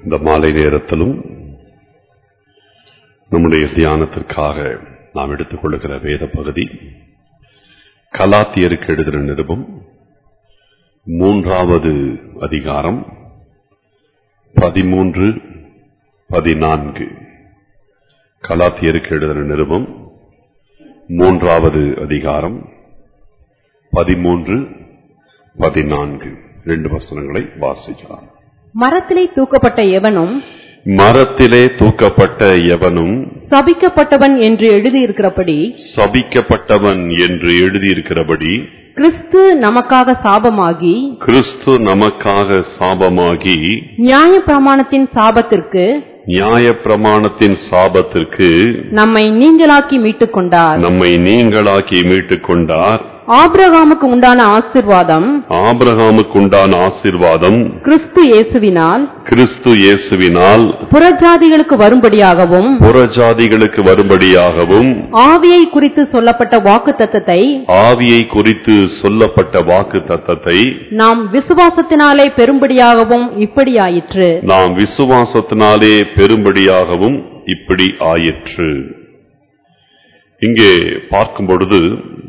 இந்த மாலை நேரத்திலும் நம்முடைய தியானத்திற்காக நாம் எடுத்துக்கொள்ளுகிற வேத பகுதி கலாத்தியருக்கு எழுதின நிருபம் மூன்றாவது அதிகாரம் பதிமூன்று பதினான்கு கலாத்தியருக்கு எழுதின நிருபம் மூன்றாவது அதிகாரம் பதிமூன்று பதினான்கு ரெண்டு வசனங்களை வாசிக்கலாம் மரத்திலே தூக்கப்பட்ட எவனும் மரத்திலே தூக்கப்பட்ட எவனும் சபிக்கப்பட்டவன் என்று எழுதியிருக்கிறபடி சபிக்கப்பட்டவன் என்று எழுதியிருக்கிறபடி கிறிஸ்து நமக்காக சாபமாகி கிறிஸ்து நமக்காக சாபமாகி நியாயப்பிரமாணத்தின் சாபத்திற்கு நியாயப்பிரமாணத்தின் சாபத்திற்கு நம்மை நீங்களாக்கி மீட்டுக் கொண்டார் நம்மை நீங்களாக்கி மீட்டுக் கொண்டார் ஆபிரகாமுக்கு உண்டான ஆசிர்வாதம் ஆபிரகாமுக்கு உண்டான ஆசீர்வாதம் கிறிஸ்து இயேசுவினால் கிறிஸ்து இயேசுவினால் புறஜாதிகளுக்கு வரும்படியாகவும் புறஜாதிகளுக்கு வரும்படியாகவும் ஆவியை குறித்து சொல்லப்பட்ட வாக்குத்தத்தத்தை ஆவியை குறித்து சொல்லப்பட்ட வாக்கு தத்தத்தை நாம் விசுவாசத்தினாலே பெரும்படியாகவும் இப்படியாயிற்று நாம் விசுவாசத்தினாலே பெரும்படியாகவும் இப்படி ஆயிற்று இங்கே பார்க்கும் பொழுது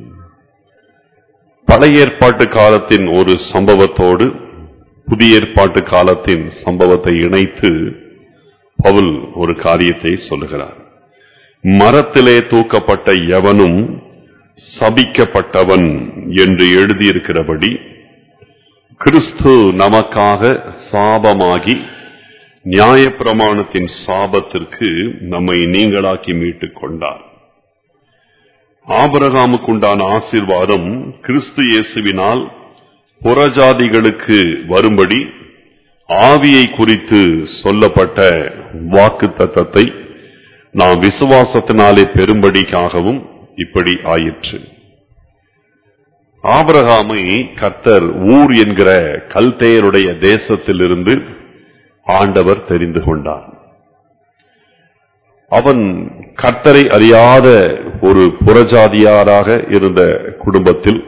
பழைய ஏற்பாட்டு காலத்தின் ஒரு சம்பவத்தோடு புதிய ஏற்பாட்டு காலத்தின் சம்பவத்தை இணைத்து பவுல் ஒரு காரியத்தை சொல்லுகிறார் மரத்திலே தூக்கப்பட்ட எவனும் சபிக்கப்பட்டவன் என்று எழுதியிருக்கிறபடி கிறிஸ்து நமக்காக சாபமாகி நியாயப்பிரமாணத்தின் சாபத்திற்கு நம்மை நீங்களாக்கி மீட்டுக் கொண்டார் ஆபரகாமுக்குண்டான ஆசீர்வாதம் கிறிஸ்து இயேசுவினால் புறஜாதிகளுக்கு வரும்படி ஆவியை குறித்து சொல்லப்பட்ட வாக்கு தத்தத்தை நாம் விசுவாசத்தினாலே பெரும்படிக்காகவும் இப்படி ஆயிற்று ஆபிரகாமை கர்த்தர் ஊர் என்கிற கல்தேயருடைய தேசத்திலிருந்து ஆண்டவர் தெரிந்து கொண்டார் அவன் கர்த்தரை அறியாத ஒரு புறஜாதியாராக இருந்த குடும்பத்தில்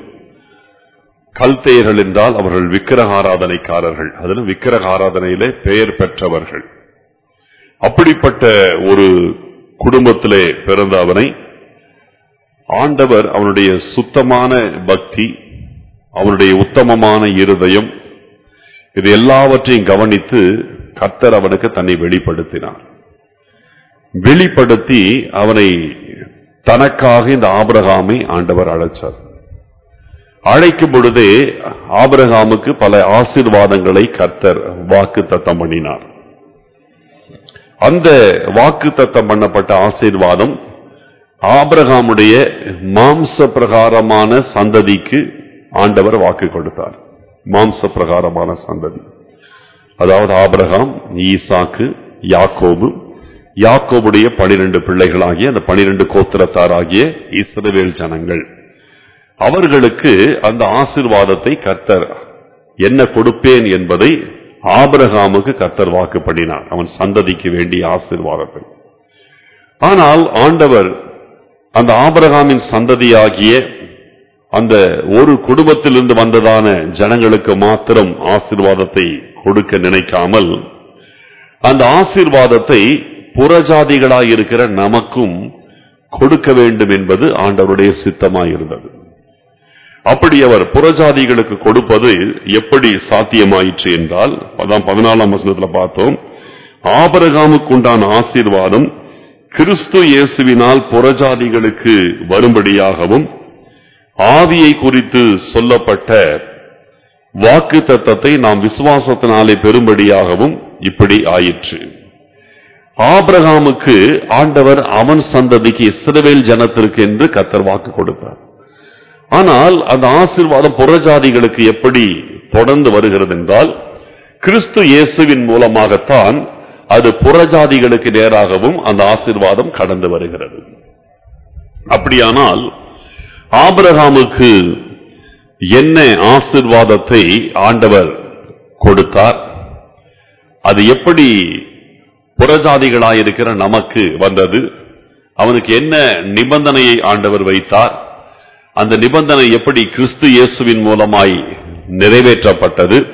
கல்தேயர்கள் என்றால் அவர்கள் விக்கிரக ஆராதனைக்காரர்கள் அதிலும் விக்கிரக ஆராதனையிலே பெயர் பெற்றவர்கள் அப்படிப்பட்ட ஒரு குடும்பத்திலே பிறந்த அவனை ஆண்டவர் அவனுடைய சுத்தமான பக்தி அவனுடைய உத்தமமான இருதயம் இது எல்லாவற்றையும் கவனித்து கர்த்தர் அவனுக்கு தன்னை வெளிப்படுத்தினார் வெளிப்படுத்தி அவனை தனக்காக இந்த ஆபிரகாமை ஆண்டவர் அழைச்சார் அழைக்கும் பொழுதே ஆபிரகாமுக்கு பல ஆசீர்வாதங்களை கர்த்தர் வாக்கு தத்தம் பண்ணினார் அந்த வாக்கு தத்தம் பண்ணப்பட்ட ஆசீர்வாதம் ஆபிரகாமுடைய மாம்ச பிரகாரமான சந்ததிக்கு ஆண்டவர் வாக்கு கொடுத்தார் மாம்ச பிரகாரமான சந்ததி அதாவது ஆபிரகாம் ஈசாக்கு யாக்கோபு யாக்கோபுடைய பனிரெண்டு பிள்ளைகளாகிய அந்த பனிரெண்டு கோத்திரத்தாராகிய இஸ்ரவேல் ஜனங்கள் அவர்களுக்கு அந்த ஆசிர்வாதத்தை கர்த்தர் என்ன கொடுப்பேன் என்பதை ஆபிரகாமுக்கு கர்த்தர் வாக்கு பண்ணினார் அவன் சந்ததிக்கு வேண்டிய ஆசிர்வாதத்தை ஆனால் ஆண்டவர் அந்த ஆபிரகாமின் சந்ததியாகிய அந்த ஒரு குடும்பத்திலிருந்து வந்ததான ஜனங்களுக்கு மாத்திரம் ஆசிர்வாதத்தை கொடுக்க நினைக்காமல் அந்த ஆசிர்வாதத்தை புறஜாதிகளாயிருக்கிற நமக்கும் கொடுக்க வேண்டும் என்பது ஆண்டவருடைய சித்தமாயிருந்தது அப்படி அவர் புறஜாதிகளுக்கு கொடுப்பது எப்படி சாத்தியமாயிற்று என்றால் அதான் பதினாலாம் வசனத்துல பார்த்தோம் ஆபரகாமுக்கு உண்டான ஆசீர்வாதம் கிறிஸ்து இயேசுவினால் புறஜாதிகளுக்கு வரும்படியாகவும் ஆவியை குறித்து சொல்லப்பட்ட வாக்கு தத்தத்தை நாம் விசுவாசத்தினாலே பெரும்படியாகவும் இப்படி ஆயிற்று ஆபிரகாமுக்கு ஆண்டவர் அவன் சந்ததிக்கு இஸ்ரவேல் ஜனத்திற்கு என்று கத்தர் வாக்கு கொடுத்தார் ஆனால் அந்த ஆசீர்வாதம் புறஜாதிகளுக்கு எப்படி தொடர்ந்து வருகிறது என்றால் கிறிஸ்து இயேசுவின் மூலமாகத்தான் அது புறஜாதிகளுக்கு நேராகவும் அந்த ஆசீர்வாதம் கடந்து வருகிறது அப்படியானால் ஆபிரகாமுக்கு என்ன ஆசிர்வாதத்தை ஆண்டவர் கொடுத்தார் அது எப்படி புறஜாதிகளாயிருக்கிற நமக்கு வந்தது அவனுக்கு என்ன நிபந்தனையை ஆண்டவர் வைத்தார் அந்த நிபந்தனை எப்படி கிறிஸ்து இயேசுவின் மூலமாய் நிறைவேற்றப்பட்டது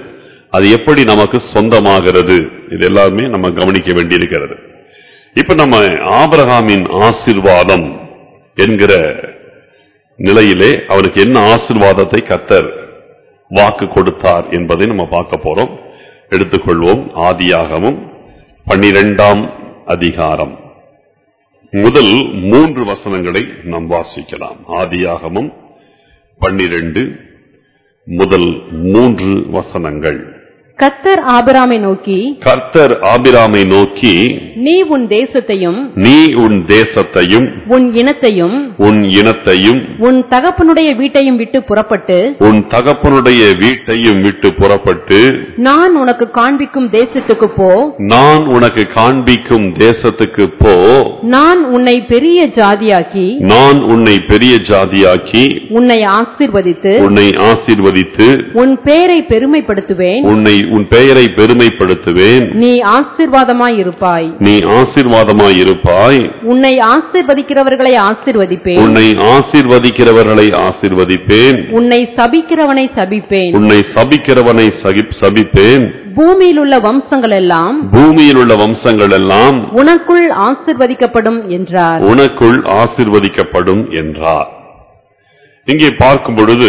அது எப்படி நமக்கு சொந்தமாகிறது இது எல்லாமே நம்ம கவனிக்க வேண்டியிருக்கிறது இப்ப நம்ம ஆபிரகாமின் ஆசீர்வாதம் என்கிற நிலையிலே அவனுக்கு என்ன ஆசீர்வாதத்தை கத்தர் வாக்கு கொடுத்தார் என்பதை நம்ம பார்க்க போறோம் எடுத்துக்கொள்வோம் ஆதியாகமும் பன்னிரெண்டாம் அதிகாரம் முதல் மூன்று வசனங்களை நாம் வாசிக்கலாம் ஆதியாகமும் பன்னிரண்டு முதல் மூன்று வசனங்கள் கத்தர் ஆபிராமை நோக்கி கர்த்தர் ஆபிராமை நோக்கி நீ உன் தேசத்தையும் நீ உன் தேசத்தையும் உன் இனத்தையும் உன் இனத்தையும் உன் தகப்பனுடைய வீட்டையும் விட்டு புறப்பட்டு உன் தகப்பனுடைய வீட்டையும் விட்டு புறப்பட்டு நான் உனக்கு காண்பிக்கும் தேசத்துக்கு போ நான் உனக்கு காண்பிக்கும் தேசத்துக்கு போ நான் உன்னை பெரிய ஜாதியாக்கி நான் உன்னை பெரிய ஜாதியாக்கி உன்னை ஆசீர்வதித்து உன்னை ஆசீர்வதித்து உன் பேரை பெருமைப்படுத்துவேன் உன்னை உன் பெயரை பெருமைப்படுத்துவேன் நீ ஆசீர்வாதமாயிருப்பாய் நீ ஆசீர்வாதமாயிருப்பாய் உன்னை ஆசீர்வதிக்கிறவர்களை ஆசீர்வதிப்பேன் உன்னை ஆசீர்வதிக்கிறவர்களை ஆசீர்வதிப்பேன் உன்னை சபிக்கிறவனை சபிப்பேன் உன்னை சபிக்கிறவனை சகி- சபிப்பேன் பூமியில் உள்ள வம்சங்கள் எல்லாம் பூமியில் உள்ள வம்சங்கள் எல்லாம் உனக்குள் ஆசிர்வதிக்கப்படும் என்றார் உனக்குள் ஆசீர்வதிக்கப்படும் என்றார் இங்கே பார்க்கும் பொழுது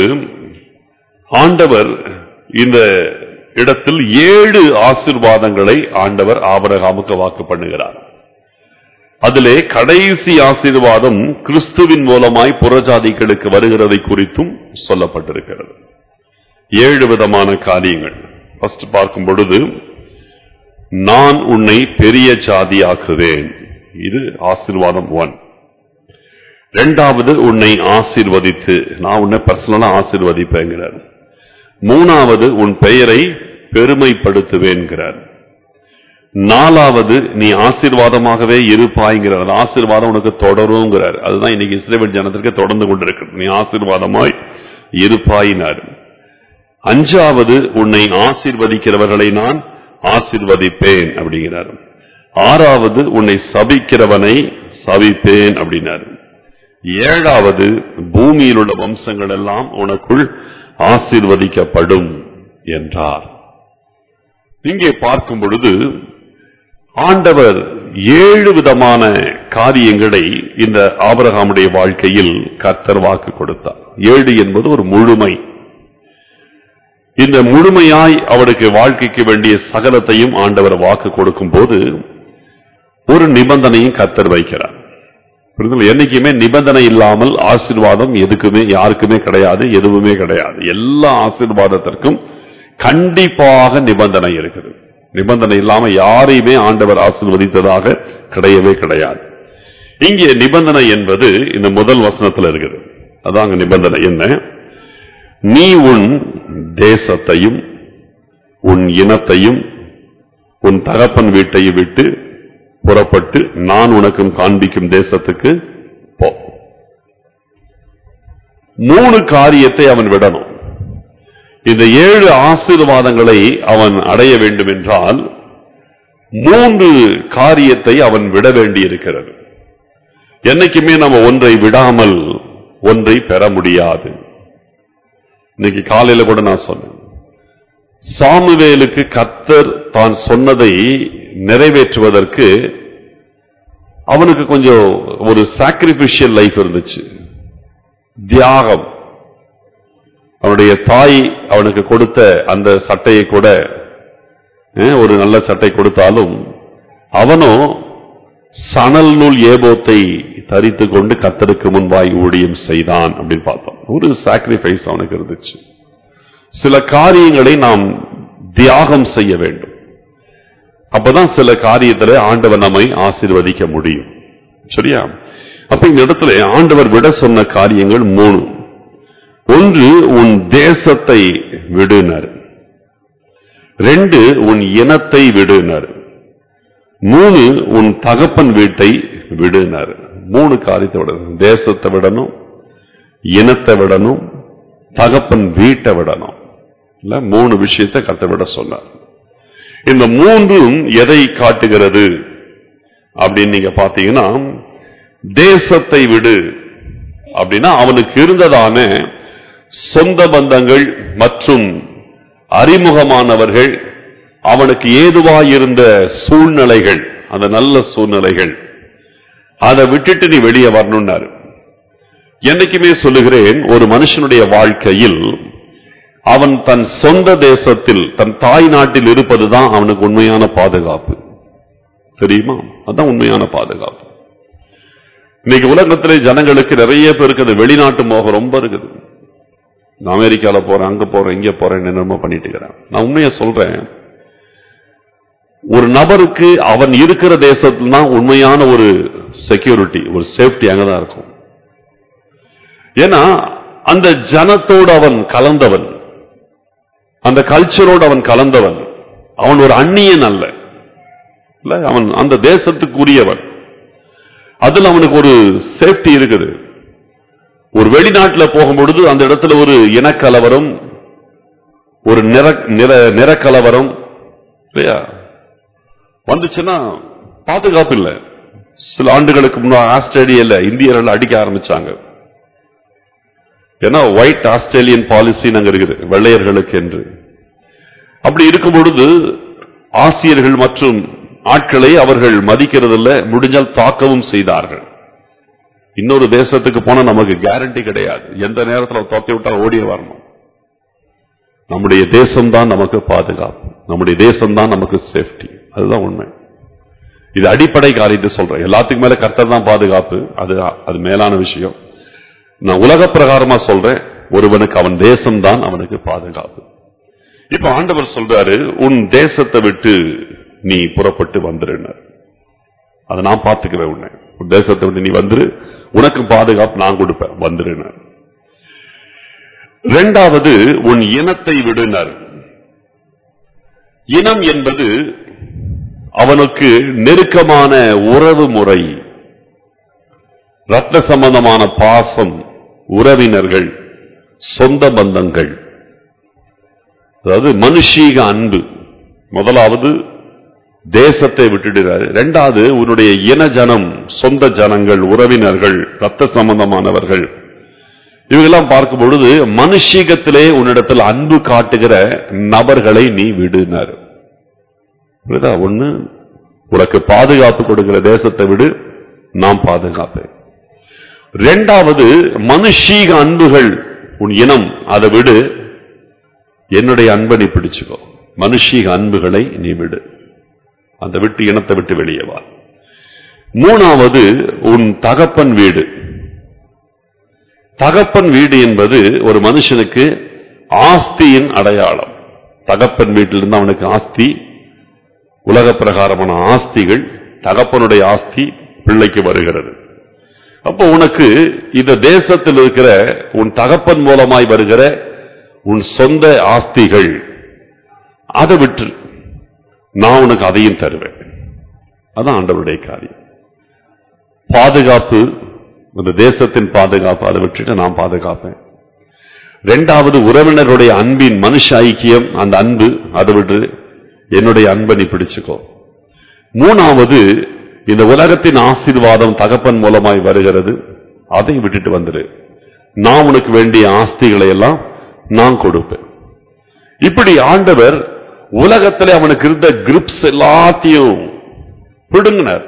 ஆண்டவர் இந்த இடத்தில் ஏழு ஆசீர்வாதங்களை ஆண்டவர் ஆபரகாமுக்கு வாக்கு பண்ணுகிறார் அதிலே கடைசி ஆசீர்வாதம் கிறிஸ்துவின் மூலமாய் புறஜாதிகளுக்கு வருகிறதை குறித்தும் சொல்லப்பட்டிருக்கிறது ஏழு விதமான காரியங்கள் ஃபர்ஸ்ட் பார்க்கும் பொழுது நான் உன்னை பெரிய ஜாதியாக்குவேன் இது ஆசீர்வாதம் ஒன் இரண்டாவது உன்னை ஆசீர்வதித்து நான் உன்னை பர்சனலா ஆசீர்வதிப்பேங்கிறார் மூணாவது உன் பெயரை பெருமைப்படுத்துவேன்கிறார் நாலாவது நீ ஆசீர்வாதமாகவே இருப்பாய்ங்கிறார் அந்த ஆசீர்வாதம் உனக்கு தொடருங்கிறார் அதுதான் இன்னைக்கு இஸ்ரேல் ஜனத்திற்கு தொடர்ந்து கொண்டிருக்கிறது நீ ஆசீர்வாதமாய் இருப்பாயினார் அஞ்சாவது உன்னை ஆசீர்வதிக்கிறவர்களை நான் ஆசீர்வதிப்பேன் அப்படிங்கிறார் ஆறாவது உன்னை சபிக்கிறவனை சபிப்பேன் அப்படின்னார் ஏழாவது பூமியில் உள்ள வம்சங்கள் எல்லாம் உனக்குள் ஆசீர்வதிக்கப்படும் என்றார் இங்கே பார்க்கும் பொழுது ஆண்டவர் ஏழு விதமான காரியங்களை இந்த ஆபிரகாமுடைய வாழ்க்கையில் கர்த்தர் வாக்கு கொடுத்தார் ஏழு என்பது ஒரு முழுமை இந்த முழுமையாய் அவருக்கு வாழ்க்கைக்கு வேண்டிய சகலத்தையும் ஆண்டவர் வாக்கு கொடுக்கும் போது ஒரு நிபந்தனையும் கர்த்தர் வைக்கிறார் புரியுதுங்களா? என்னைக்குமே நிபந்தனை இல்லாமல் ஆசீர்வாதம் எதுக்குமே யாருக்குமே கிடையாது எதுவுமே கிடையாது எல்லா ஆசீர்வாதத்திற்கும் கண்டிப்பாக நிபந்தனை இருக்குது நிபந்தனை இல்லாம யாரையுமே ஆண்டவர் ஆசீர்வதித்ததாக கிடையவே கிடையாது இங்கே நிபந்தனை என்பது இந்த முதல் வசனத்தில் இருக்குது அதாங்க நிபந்தனை என்ன நீ உன் தேசத்தையும் உன் இனத்தையும் உன் தகப்பன் வீட்டையும் விட்டு புறப்பட்டு நான் உனக்கும் காண்பிக்கும் தேசத்துக்கு போ மூணு காரியத்தை அவன் விடணும் இந்த ஏழு ஆசீர்வாதங்களை அவன் அடைய வேண்டும் என்றால் மூன்று காரியத்தை அவன் விட வேண்டியிருக்கிறது என்னைக்குமே நம்ம ஒன்றை விடாமல் ஒன்றை பெற முடியாது இன்னைக்கு காலையில கூட நான் சொன்னேன் சாமுவேலுக்கு கத்தர் தான் சொன்னதை நிறைவேற்றுவதற்கு அவனுக்கு கொஞ்சம் ஒரு சாக்ரிபிஷியல் லைஃப் இருந்துச்சு தியாகம் அவனுடைய தாய் அவனுக்கு கொடுத்த அந்த சட்டையை கூட அஹ், ஒரு நல்ல சட்டை கொடுத்தாலும் அவனும் சணல் நூல் ஏபோத்தை தரித்து கொண்டு கத்தருக்கு முன்பாய் ஊழியம் செய்தான் அப்படின்னு பார்த்தோம் ஒரு சாக்ரிஃபைஸ் அவனுக்கு இருந்துச்சு சில காரியங்களை நாம் தியாகம் செய்ய வேண்டும் அப்பதான் சில காரியத்துல ஆண்டவர் நம்மை ஆசீர்வதிக்க முடியும் சரியா அப்ப இந்த இடத்துல ஆண்டவர் விட சொன்ன காரியங்கள் மூணு ஒன்று உன் தேசத்தை விடுனர் ரெண்டு உன் இனத்தை விடுனர் மூணு உன் தகப்பன் வீட்டை விடுனர் மூணு காரியத்தை விடணும் தேசத்தை விடணும் இனத்தை விடணும் தகப்பன் வீட்டை விடணும் இல்ல மூணு விஷயத்தை கத்த விட சொன்னார் இந்த மூன்றும் எதை காட்டுகிறது அப்படின்னு நீங்க பாத்தீங்கன்னா தேசத்தை விடு அப்படின்னா அவனுக்கு இருந்ததான சொந்த பந்தங்கள் மற்றும் மறைமுகமானவர்கள் அவனுக்கு ஏதுவாயிருந்த சூழ்நிலைகள் அந்த நல்ல சூழ்நிலைகள் அதை விட்டுட்டு நீ வெளியே வரணும்னாரு என்னைக்குமே சொல்லுகிறேன் ஒரு மனுஷனுடைய வாழ்க்கையில் அவன் தன் சொந்த தேசத்தில் தன் தாய் நாட்டில் இருப்பதுதான் அவனுக்கு உண்மையான பாதுகாப்பு தெரியுமா அதான் உண்மையான பாதுகாப்பு இன்னைக்கு உலகத்திலே ஜனங்களுக்கு நிறைய பேருக்கு அது வெளிநாட்டு மோகம் ரொம்ப இருக்குது நான் அமெரிக்கால போறேன் அங்க போறேன் இங்க போறேன் என்னமோ பண்ணிட்டு இருக்கிறேன் நான் உண்மையா சொல்றேன் ஒரு நபருக்கு அவன் இருக்கிற தேசத்துல தான் உண்மையான ஒரு செக்யூரிட்டி ஒரு சேஃப்டி அங்கதான் இருக்கும் ஏன்னா அந்த ஜனத்தோடு அவன் கலந்தவன் அந்த கல்ச்சரோடு அவன் கலந்தவன் அவன் ஒரு அந்நியன் அல்ல இல்ல அவன் அந்த தேசத்துக்குரியவன் அதுல அவனுக்கு ஒரு சேஃப்டி இருக்குது ஒரு வெளிநாட்டுல போகும்பொழுது அந்த இடத்துல ஒரு இனக்கலவரம் ஒரு நிற நிற நிறக்கலவரம் இல்லையா வந்துச்சுன்னா பாதுகாப்பு இல்லை சில ஆண்டுகளுக்கு முன்னாடி ஆஸ்திரேலியால இந்தியர்கள் அடிக்க ஆரம்பிச்சாங்க ஏன்னா ஒயிட் ஆஸ்திரேலியன் பாலிசி அங்க இருக்குது வெள்ளையர்களுக்கு என்று அப்படி இருக்கும் பொழுது ஆசியர்கள் மற்றும் ஆட்களை அவர்கள் மதிக்கிறதில்ல முடிஞ்சால் தாக்கவும் செய்தார்கள் இன்னொரு தேசத்துக்கு போனா நமக்கு கேரண்டி கிடையாது எந்த நேரத்தில் தோத்தி விட்டா ஓடிய வரணும் நம்முடைய தேசம்தான் நமக்கு பாதுகாப்பு நம்முடைய தேசம்தான் நமக்கு சேஃப்டி அதுதான் உண்மை இது அடிப்படை காரியத்தை சொல்றேன் எல்லாத்துக்கும் மேல கர்த்தர் தான் பாதுகாப்பு அது அது மேலான விஷயம் நான் உலக பிரகாரமா சொல்றேன் ஒருவனுக்கு அவன் தேசம்தான் அவனுக்கு பாதுகாப்பு இப்ப ஆண்டவர் சொல்றாரு உன் தேசத்தை விட்டு நீ புறப்பட்டு வந்துருன்னார் அதை நான் பார்த்துக்கிறேன் உன்னை உன் தேசத்தை விட்டு நீ வந்துரு உனக்கு பாதுகாப்பு நான் கொடுப்பேன் வந்துருன்னார் இரண்டாவது உன் இனத்தை விடுனார் இனம் என்பது அவனுக்கு நெருக்கமான உறவு முறை ரத்த சம்பந்தமான பாசம் உறவினர்கள் சொந்த பந்தங்கள் அதாவது மனுஷீக அன்பு முதலாவது தேசத்தை விட்டுடுறாரு இரண்டாவது உன்னுடைய இன ஜனம் சொந்த ஜனங்கள் உறவினர்கள் ரத்த சம்பந்தமானவர்கள் இவங்கெல்லாம் பார்க்கும் பொழுது மனுஷீகத்திலே உன்னிடத்தில் அன்பு காட்டுகிற நபர்களை நீ விடுனார் புரியுதா ஒண்ணு உனக்கு பாதுகாப்பு கொடுக்கிற தேசத்தை விடு நான் பாதுகாப்பேன் இரண்டாவது மனுஷீக அன்புகள் உன் இனம் அதை விடு என்னுடைய அன்பை நீ பிடிச்சுக்கோ மனுஷீக அன்புகளை நீ விடு அந்த விட்டு இனத்தை விட்டு வெளியே வா மூணாவது உன் தகப்பன் வீடு தகப்பன் வீடு என்பது ஒரு மனுஷனுக்கு ஆஸ்தியின் அடையாளம் தகப்பன் வீட்டிலிருந்து அவனுக்கு ஆஸ்தி உலக பிரகாரமான ஆஸ்திகள் தகப்பனுடைய ஆஸ்தி பிள்ளைக்கு வருகிறது அப்போ உனக்கு இந்த தேசத்தில் இருக்கிற உன் தகப்பன் மூலமாய் வருகிற உன் சொந்த ஆஸ்திகள் அதை விட்டு நான் உனக்கு அதையும் தருவேன் அதான் ஆண்டவருடைய காரியம் பாதுகாப்பு இந்த தேசத்தின் பாதுகாப்பு அதை விட்டுட்டு நான் பாதுகாப்பேன் இரண்டாவது உறவினருடைய அன்பின் மனுஷ ஐக்கியம் அந்த அன்பு அதை விட்டு என்னுடைய அன்பை நீ பிடிச்சுக்கோ மூணாவது இந்த உலகத்தின் ஆசீர்வாதம் தகப்பன் மூலமாய் வருகிறது அதை விட்டுட்டு வந்துரு நான் உனக்கு வேண்டிய ஆஸ்திகளை எல்லாம் நான் கொடுப்பேன் இப்படி ஆண்டவர் உலகத்திலே அவனுக்கு இருந்த கிரிப்ஸ் எல்லாத்தையும் பிடுங்கினார்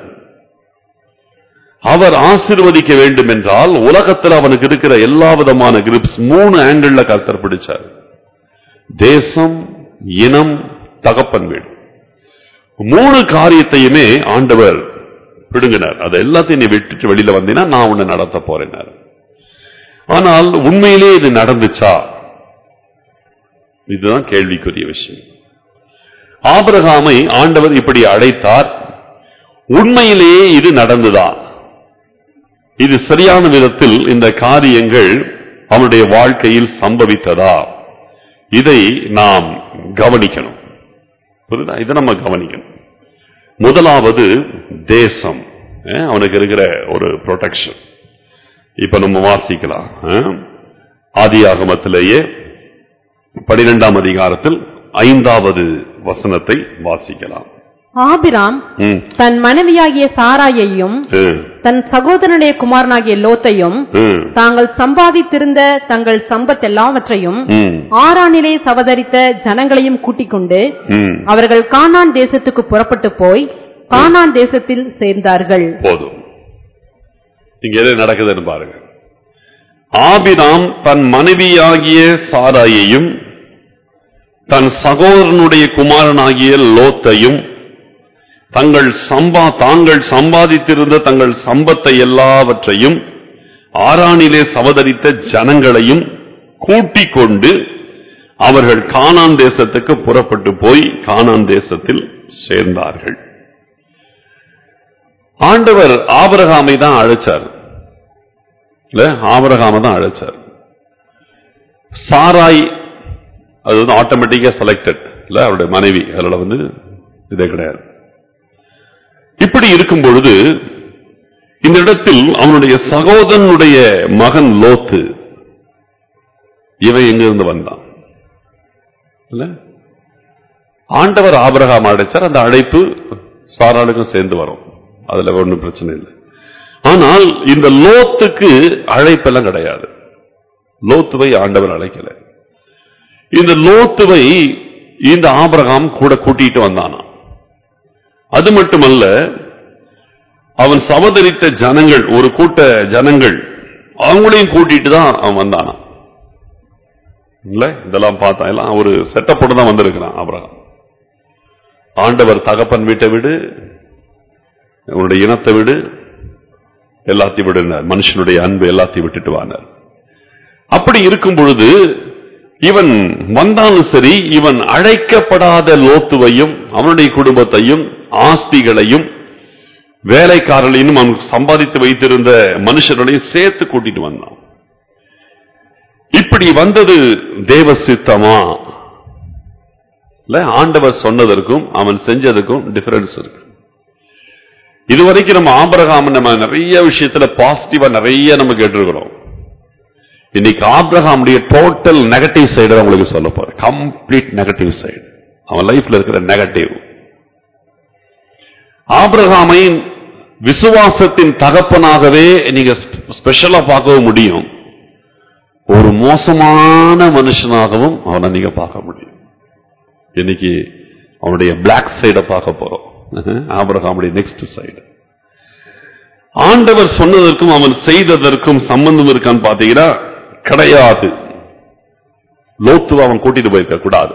அவர் ஆசீர்வதிக்க வேண்டும் என்றால் உலகத்தில் அவனுக்கு இருக்கிற எல்லா விதமான கிரிப்ஸ் மூணு ஆங்கிள் கர்த்தர் பிடிச்சார் தேசம் இனம் தகப்பன் வீடு மூணு காரியத்தையுமே ஆண்டவர் பிடுங்கினார் அதை எல்லாத்தையும் நீ விட்டுட்டு வெளியில வந்தீங்கன்னா நான் உன்னை நடத்த போறேன்னார் ஆனால் உண்மையிலே இது நடந்துச்சா இதுதான் கேள்விக்குரிய விஷயம் ஆபிரகாமை ஆண்டவர் இப்படி அழைத்தார் உண்மையிலேயே இது நடந்ததா இது சரியான விதத்தில் இந்த காரியங்கள் அவனுடைய வாழ்க்கையில் சம்பவித்ததா இதை நாம் கவனிக்கணும் புரியுதா இதை நம்ம கவனிக்கணும் முதலாவது தேசம் அஹ், அவனுக்கு இருக்கிற ஒரு ப்ரொடெக்ஷன் இப்ப நம்ம வாசிக்கலாம் அஹ், ஆதியாகமத்திலேயே பனிரெண்டாம் அதிகாரத்தில் ஐந்தாவது வசனத்தை வாசிக்கலாம் ஆபிராம் ம், தன் மனைவியாகிய சாராயையும் ம், தன் சகோதரனுடைய குமாரனாகிய லோத்தையும் ம், தாங்கள் சம்பாதித்திருந்த தங்கள் சம்பத் எல்லாவற்றையும் ம், ஆறானிலே சவதரித்த ஜனங்களையும் கூட்டிக் கொண்டு ம். அவர்கள் கானான் தேசத்துக்கு புறப்பட்டு போய் கானான் தேசத்தில் சேர்ந்தார்கள் போதும் இங்க எது நடக்குதுன்னு பாருங்க ஆபிராம் தன் மனைவியாகிய சாராயையும் தன் சகோதரனுடைய குமாரனாகிய லோத்தையும் தங்கள் சம்பா தாங்கள் சம்பாதித்திருந்த தங்கள் சம்பத்தை எல்லாவற்றையும் ஆரானிலே சவதரித்த ஜனங்களையும் கூட்டிக் கொண்டு அவர்கள் கானான் தேசத்துக்கு புறப்பட்டு போய் கானான் தேசத்தில் சேர்ந்தார்கள் ஆண்டவர் ஆபிரகாமை தான் அழைச்சார் இல்ல ஆபிரகாமை தான் அழைச்சார் சாராய் அது வந்து ஆட்டோமேட்டிக்கா செலக்டட் இல்ல அவருடைய மனைவி அதில் வந்து இதே கிடையாது இப்படி இருக்கும் பொழுது இந்த இடத்தில் அவனுடைய சகோதரனுடைய மகன் லோத்து இவன் எங்கிருந்து வந்தான் இல்ல ஆண்டவர் ஆபிரகாம் அழைச்சார் அந்த அழைப்பு சாராளுக்கும் சேர்ந்து வரும் அதுல ஒண்ணும் பிரச்சனை இல்லை ஆனால் இந்த லோத்துக்கு அழைப்பெல்லாம் கிடையாது லோத்துவை ஆண்டவர் அழைக்கல இந்த லோத்துவை இந்த ஆபிரகாம் கூட கூட்டிட்டு வந்தானா அது மட்டுமல்ல அவன் சவதரித்த ஜனங்கள் ஒரு கூட்ட ஜனங்கள் அவங்களையும் கூட்டிட்டு தான் அவன் வந்தானா இல்ல இதெல்லாம் பார்த்தான் எல்லாம் ஒரு செட்டப்போட தான் வந்திருக்கிறான் ஆபிரகாம் ஆண்டவர் தகப்பன் வீட்டை விடு உன்னுடைய இனத்தை விடு எல்லாத்தையும் விடுனார் மனுஷனுடைய அன்பு எல்லாத்தையும் விட்டுட்டு வானார் அப்படி இருக்கும் பொழுது இவன் வந்தாலும் சரி இவன் அழைக்கப்படாத லோத்துவையும் அவனுடைய குடும்பத்தையும் ஆஸ்திகளையும் வேலைக்காரர்களையும் அவன் சம்பாதித்து வைத்திருந்த மனுஷர்களையும் சேர்த்து கூட்டிட்டு வந்தான் இப்படி வந்தது தேவ சித்தமா இல்ல ஆண்டவர் சொன்னதற்கும் அவன் செஞ்சதுக்கும் டிஃபரன்ஸ் இருக்கு இதுவரைக்கும் நம்ம ஆபிரகாம் நம்ம நிறைய விஷயத்துல பாசிட்டிவா நிறைய நம்ம கேட்டிருக்கிறோம் இன்னைக்கு ஆபிரகாமுடைய டோட்டல் நெகட்டிவ் சைடு உங்களுக்கு சொல்ல போறேன் கம்ப்ளீட் நெகட்டிவ் சைடு அவன் லைஃப்ல இருக்கிற நெகட்டிவ் ஆபிரகாமை விசுவாசத்தின் தகப்பனாகவே நீங்க ஸ்பெஷலா பார்க்கவும் முடியும் ஒரு மோசமான மனுஷனாகவும் அவனை நீங்க பார்க்க முடியும் இன்னைக்கு அவனுடைய பிளாக் சைட பார்க்க போறோம் ஆபிரகாமுடைய நெக்ஸ்ட் சைடு ஆண்டவர் சொன்னதற்கும் அவன் செய்ததற்கும் சம்பந்தம் இருக்கான்னு பாத்தீங்கன்னா கிடையாது லோத்துவை அவன் கூட்டிட்டு போயிருக்க கூடாது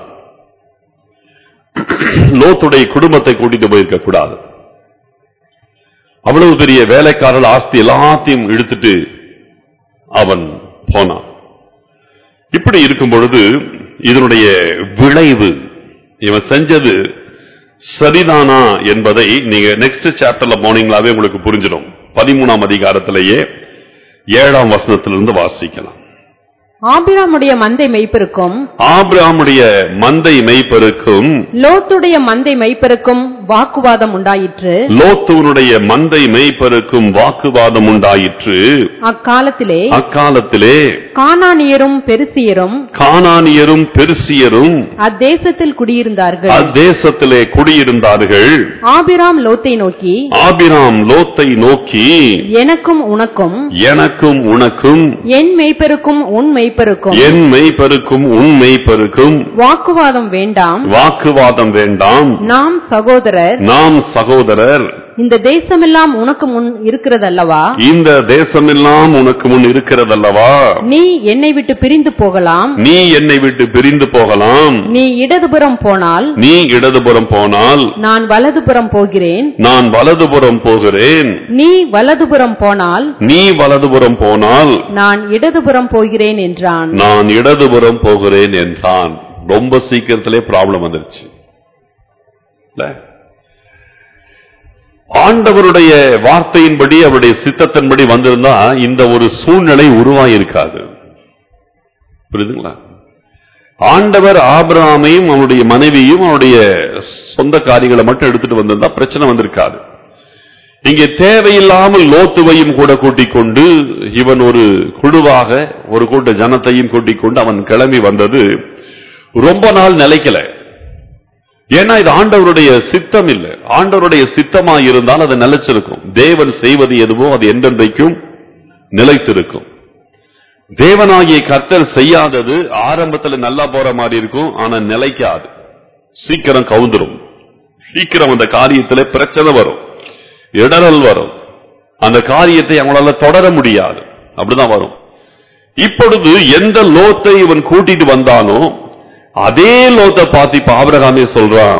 லோத்துடைய குடும்பத்தை கூட்டிட்டு போயிருக்க கூடாது அவ்வளவு பெரிய வேலைக்காரர்கள் ஆஸ்தி எல்லாத்தையும் இழுத்துட்டு அவன் போனான் இப்படி இருக்கும் பொழுது இதனுடைய விளைவு இவன் செஞ்சது சரிதானா என்பதை நீங்க நெக்ஸ்ட் சாப்டர்ல போனீங்களாவே உங்களுக்கு புரிஞ்சிடும் பதிமூணாம் அதிகாரத்திலேயே ஏழாம் வசனத்திலிருந்து வாசிக்கலாம் ஆபிராமுடைய மந்தை மெய்ப்பெருக்கும் ஆபிரகாமுடைய மந்தை மெய்ப்பெருக்கும் லோத்துடைய மந்தை மெய்ப்பெருக்கும் வாக்குவாதம் உண்டாயிற்று லோத்துவனுடைய மந்தை மெய்ப்பெருக்கும் வாக்குவாதம் உண்டாயிற்று அக்காலத்திலே அக்காலத்திலே கானானியரும் பெருசியரும் கானானியரும் பெருசியரும் அத்தேசத்தில் குடியிருந்தார்கள் அத்தேசத்திலே குடியிருந்தார்கள் ஆபிராம் லோத்தை நோக்கி ஆபிராம் லோத்தை நோக்கி எனக்கும் உனக்கும் எனக்கும் உனக்கும் என் மெய்ப்பெருக்கும் உன் மெய்ப்பெருக்கும் என் மெய்ப்பெருக்கும் உன் மெய்ப்பெருக்கும் வாக்குவாதம் வேண்டாம் வாக்குவாதம் வேண்டாம் நாம் சகோதரர் நாம் சகோதரர் இந்த தேசமெல்லாம் உனக்கு முன் இருக்கிறதல்லவா இந்த தேசமெல்லாம் உனக்கு முன் இருக்கிறதல்லவா நீ என்னை விட்டு பிரிந்து போகலாம் நீ என்னை விட்டு பிரிந்து போகலாம் நீ இடதுபுறம் போனால் நீ இடதுபுறம் போனால் நான் வலதுபுறம் போகிறேன் நான் வலதுபுறம் போகிறேன் நீ வலதுபுறம் போனால் நீ வலதுபுறம் போனால் நான் இடதுபுறம் போகிறேன் என்றான் நான் இடதுபுறம் போகிறேன் என்றான் ரொம்ப சீக்கிரத்திலே ப்ராப்ளம் வந்துருச்சு இல்ல? ஆண்டவருடைய வார்த்தையின்படி அவருடைய சித்தத்தின்படி வந்திருந்தா இந்த ஒரு சூழ்நிலை உருவாயிருக்காது புரியுதுங்களா ஆண்டவர் ஆபிரகாமையும் அவனுடைய மனைவியும் அவனுடைய சொந்த காரியங்களை மட்டும் எடுத்துட்டு வந்திருந்தா பிரச்சனை வந்திருக்காது இங்கே தேவையில்லாமல் லோத்துவையும் கூட கூட்டிக் கொண்டு இவன் ஒரு குழுவாக ஒரு கூட்ட ஜனத்தையும் கூட்டிக் கொண்டு அவன் கிளம்பி வந்தது ரொம்ப நாள் நிலைக்கல ஏன்னா இது ஆண்டவருடைய சித்தம் இல்லை ஆண்டவருடைய சித்தமா இருந்தால் அது நிலைச்சிருக்கும் தேவன் செய்வது எதுவோ அது என்றென்றைக்கும் நிலைத்திருக்கும் தேவனாகிய கர்த்தர் செய்யாதது ஆரம்பத்துல நல்லா போற மாதிரி இருக்கும் ஆனா நிலைக்காது சீக்கிரம் கவுந்துரும் சீக்கிரம் அந்த காரியத்துல பிரச்சனை வரும் இடரல் வரும் அந்த காரியத்தை அவங்களால தொடர முடியாது அப்படிதான் வரும் இப்பொழுது எந்த லோத்தை இவன் கூட்டிட்டு வந்தானோ அதே லோத்தை பார்த்து இப்ப ஆபிரகாமே சொல்றான்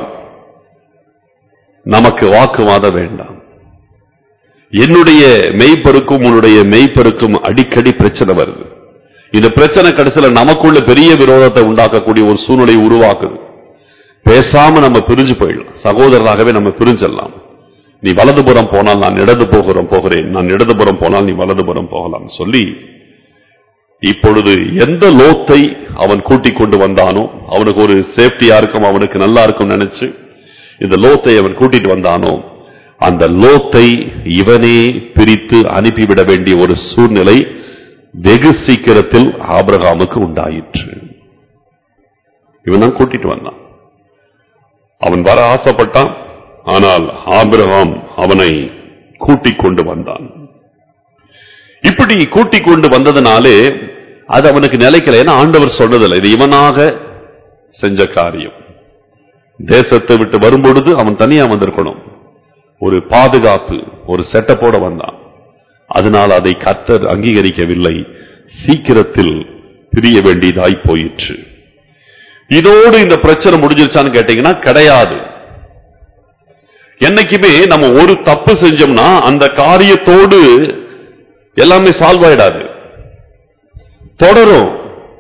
நமக்கு வாக்குவாதம் வேண்டாம் என்னுடைய மெய்ப்பருக்கும் உன்னுடைய மெய்ப்பருக்கும் அடிக்கடி பிரச்சனை வருது இந்த பிரச்சனை கடைசியில நமக்குள்ள பெரிய விரோதத்தை உண்டாக்கக்கூடிய ஒரு சூழ்நிலையை உருவாக்குது பேசாம நம்ம பிரிஞ்சு போயிடலாம் சகோதரராகவே நம்ம பிரிஞ்சிடலாம் நீ வலதுபுறம் போனால் நான் இடது போகிறோம் போகிறேன் நான் இடதுபுறம் போனால் நீ வலதுபுறம் போகலாம் சொல்லி இப்பொழுது எந்த லோத்தை அவன் கூட்டிக் கொண்டு வந்தானோ அவனுக்கு ஒரு சேஃப்டியா இருக்கும் அவனுக்கு நல்லா இருக்கும் நினைச்சு இந்த லோத்தை அவன் கூட்டிட்டு வந்தானோ அந்த லோத்தை இவனே பிரித்து அனுப்பிவிட வேண்டிய ஒரு சூழ்நிலை வெகு சீக்கிரத்தில் ஆபிரகாமுக்கு உண்டாயிற்று இவன் தான் கூட்டிட்டு வந்தான் அவன் வர ஆசைப்பட்டான் ஆனால் ஆபிரகாம் அவனை கூட்டிக் கொண்டு வந்தான் இப்படி கூட்டிக் கொண்டு வந்ததுனாலே அது அவனுக்கு நிலைக்கல ஏன்னா ஆண்டவர் சொன்னதில்லை இது இவனாக செஞ்ச காரியம் தேசத்தை விட்டு வரும்பொழுது அவன் தனியா வந்திருக்கணும் ஒரு பாதுகாப்பு ஒரு செட்டப்போட வந்தான் அதனால் அதை கர்த்தர் அங்கீகரிக்கவில்லை சீக்கிரத்தில் பிரிய வேண்டியதாய் போயிற்று இதோடு இந்த பிரச்சனை முடிஞ்சிருச்சான்னு கேட்டீங்கன்னா கிடையாது என்னைக்குமே நம்ம ஒரு தப்பு செஞ்சோம்னா அந்த காரியத்தோடு எல்லாமே சால்வ் ஆயிடாது தொடரும்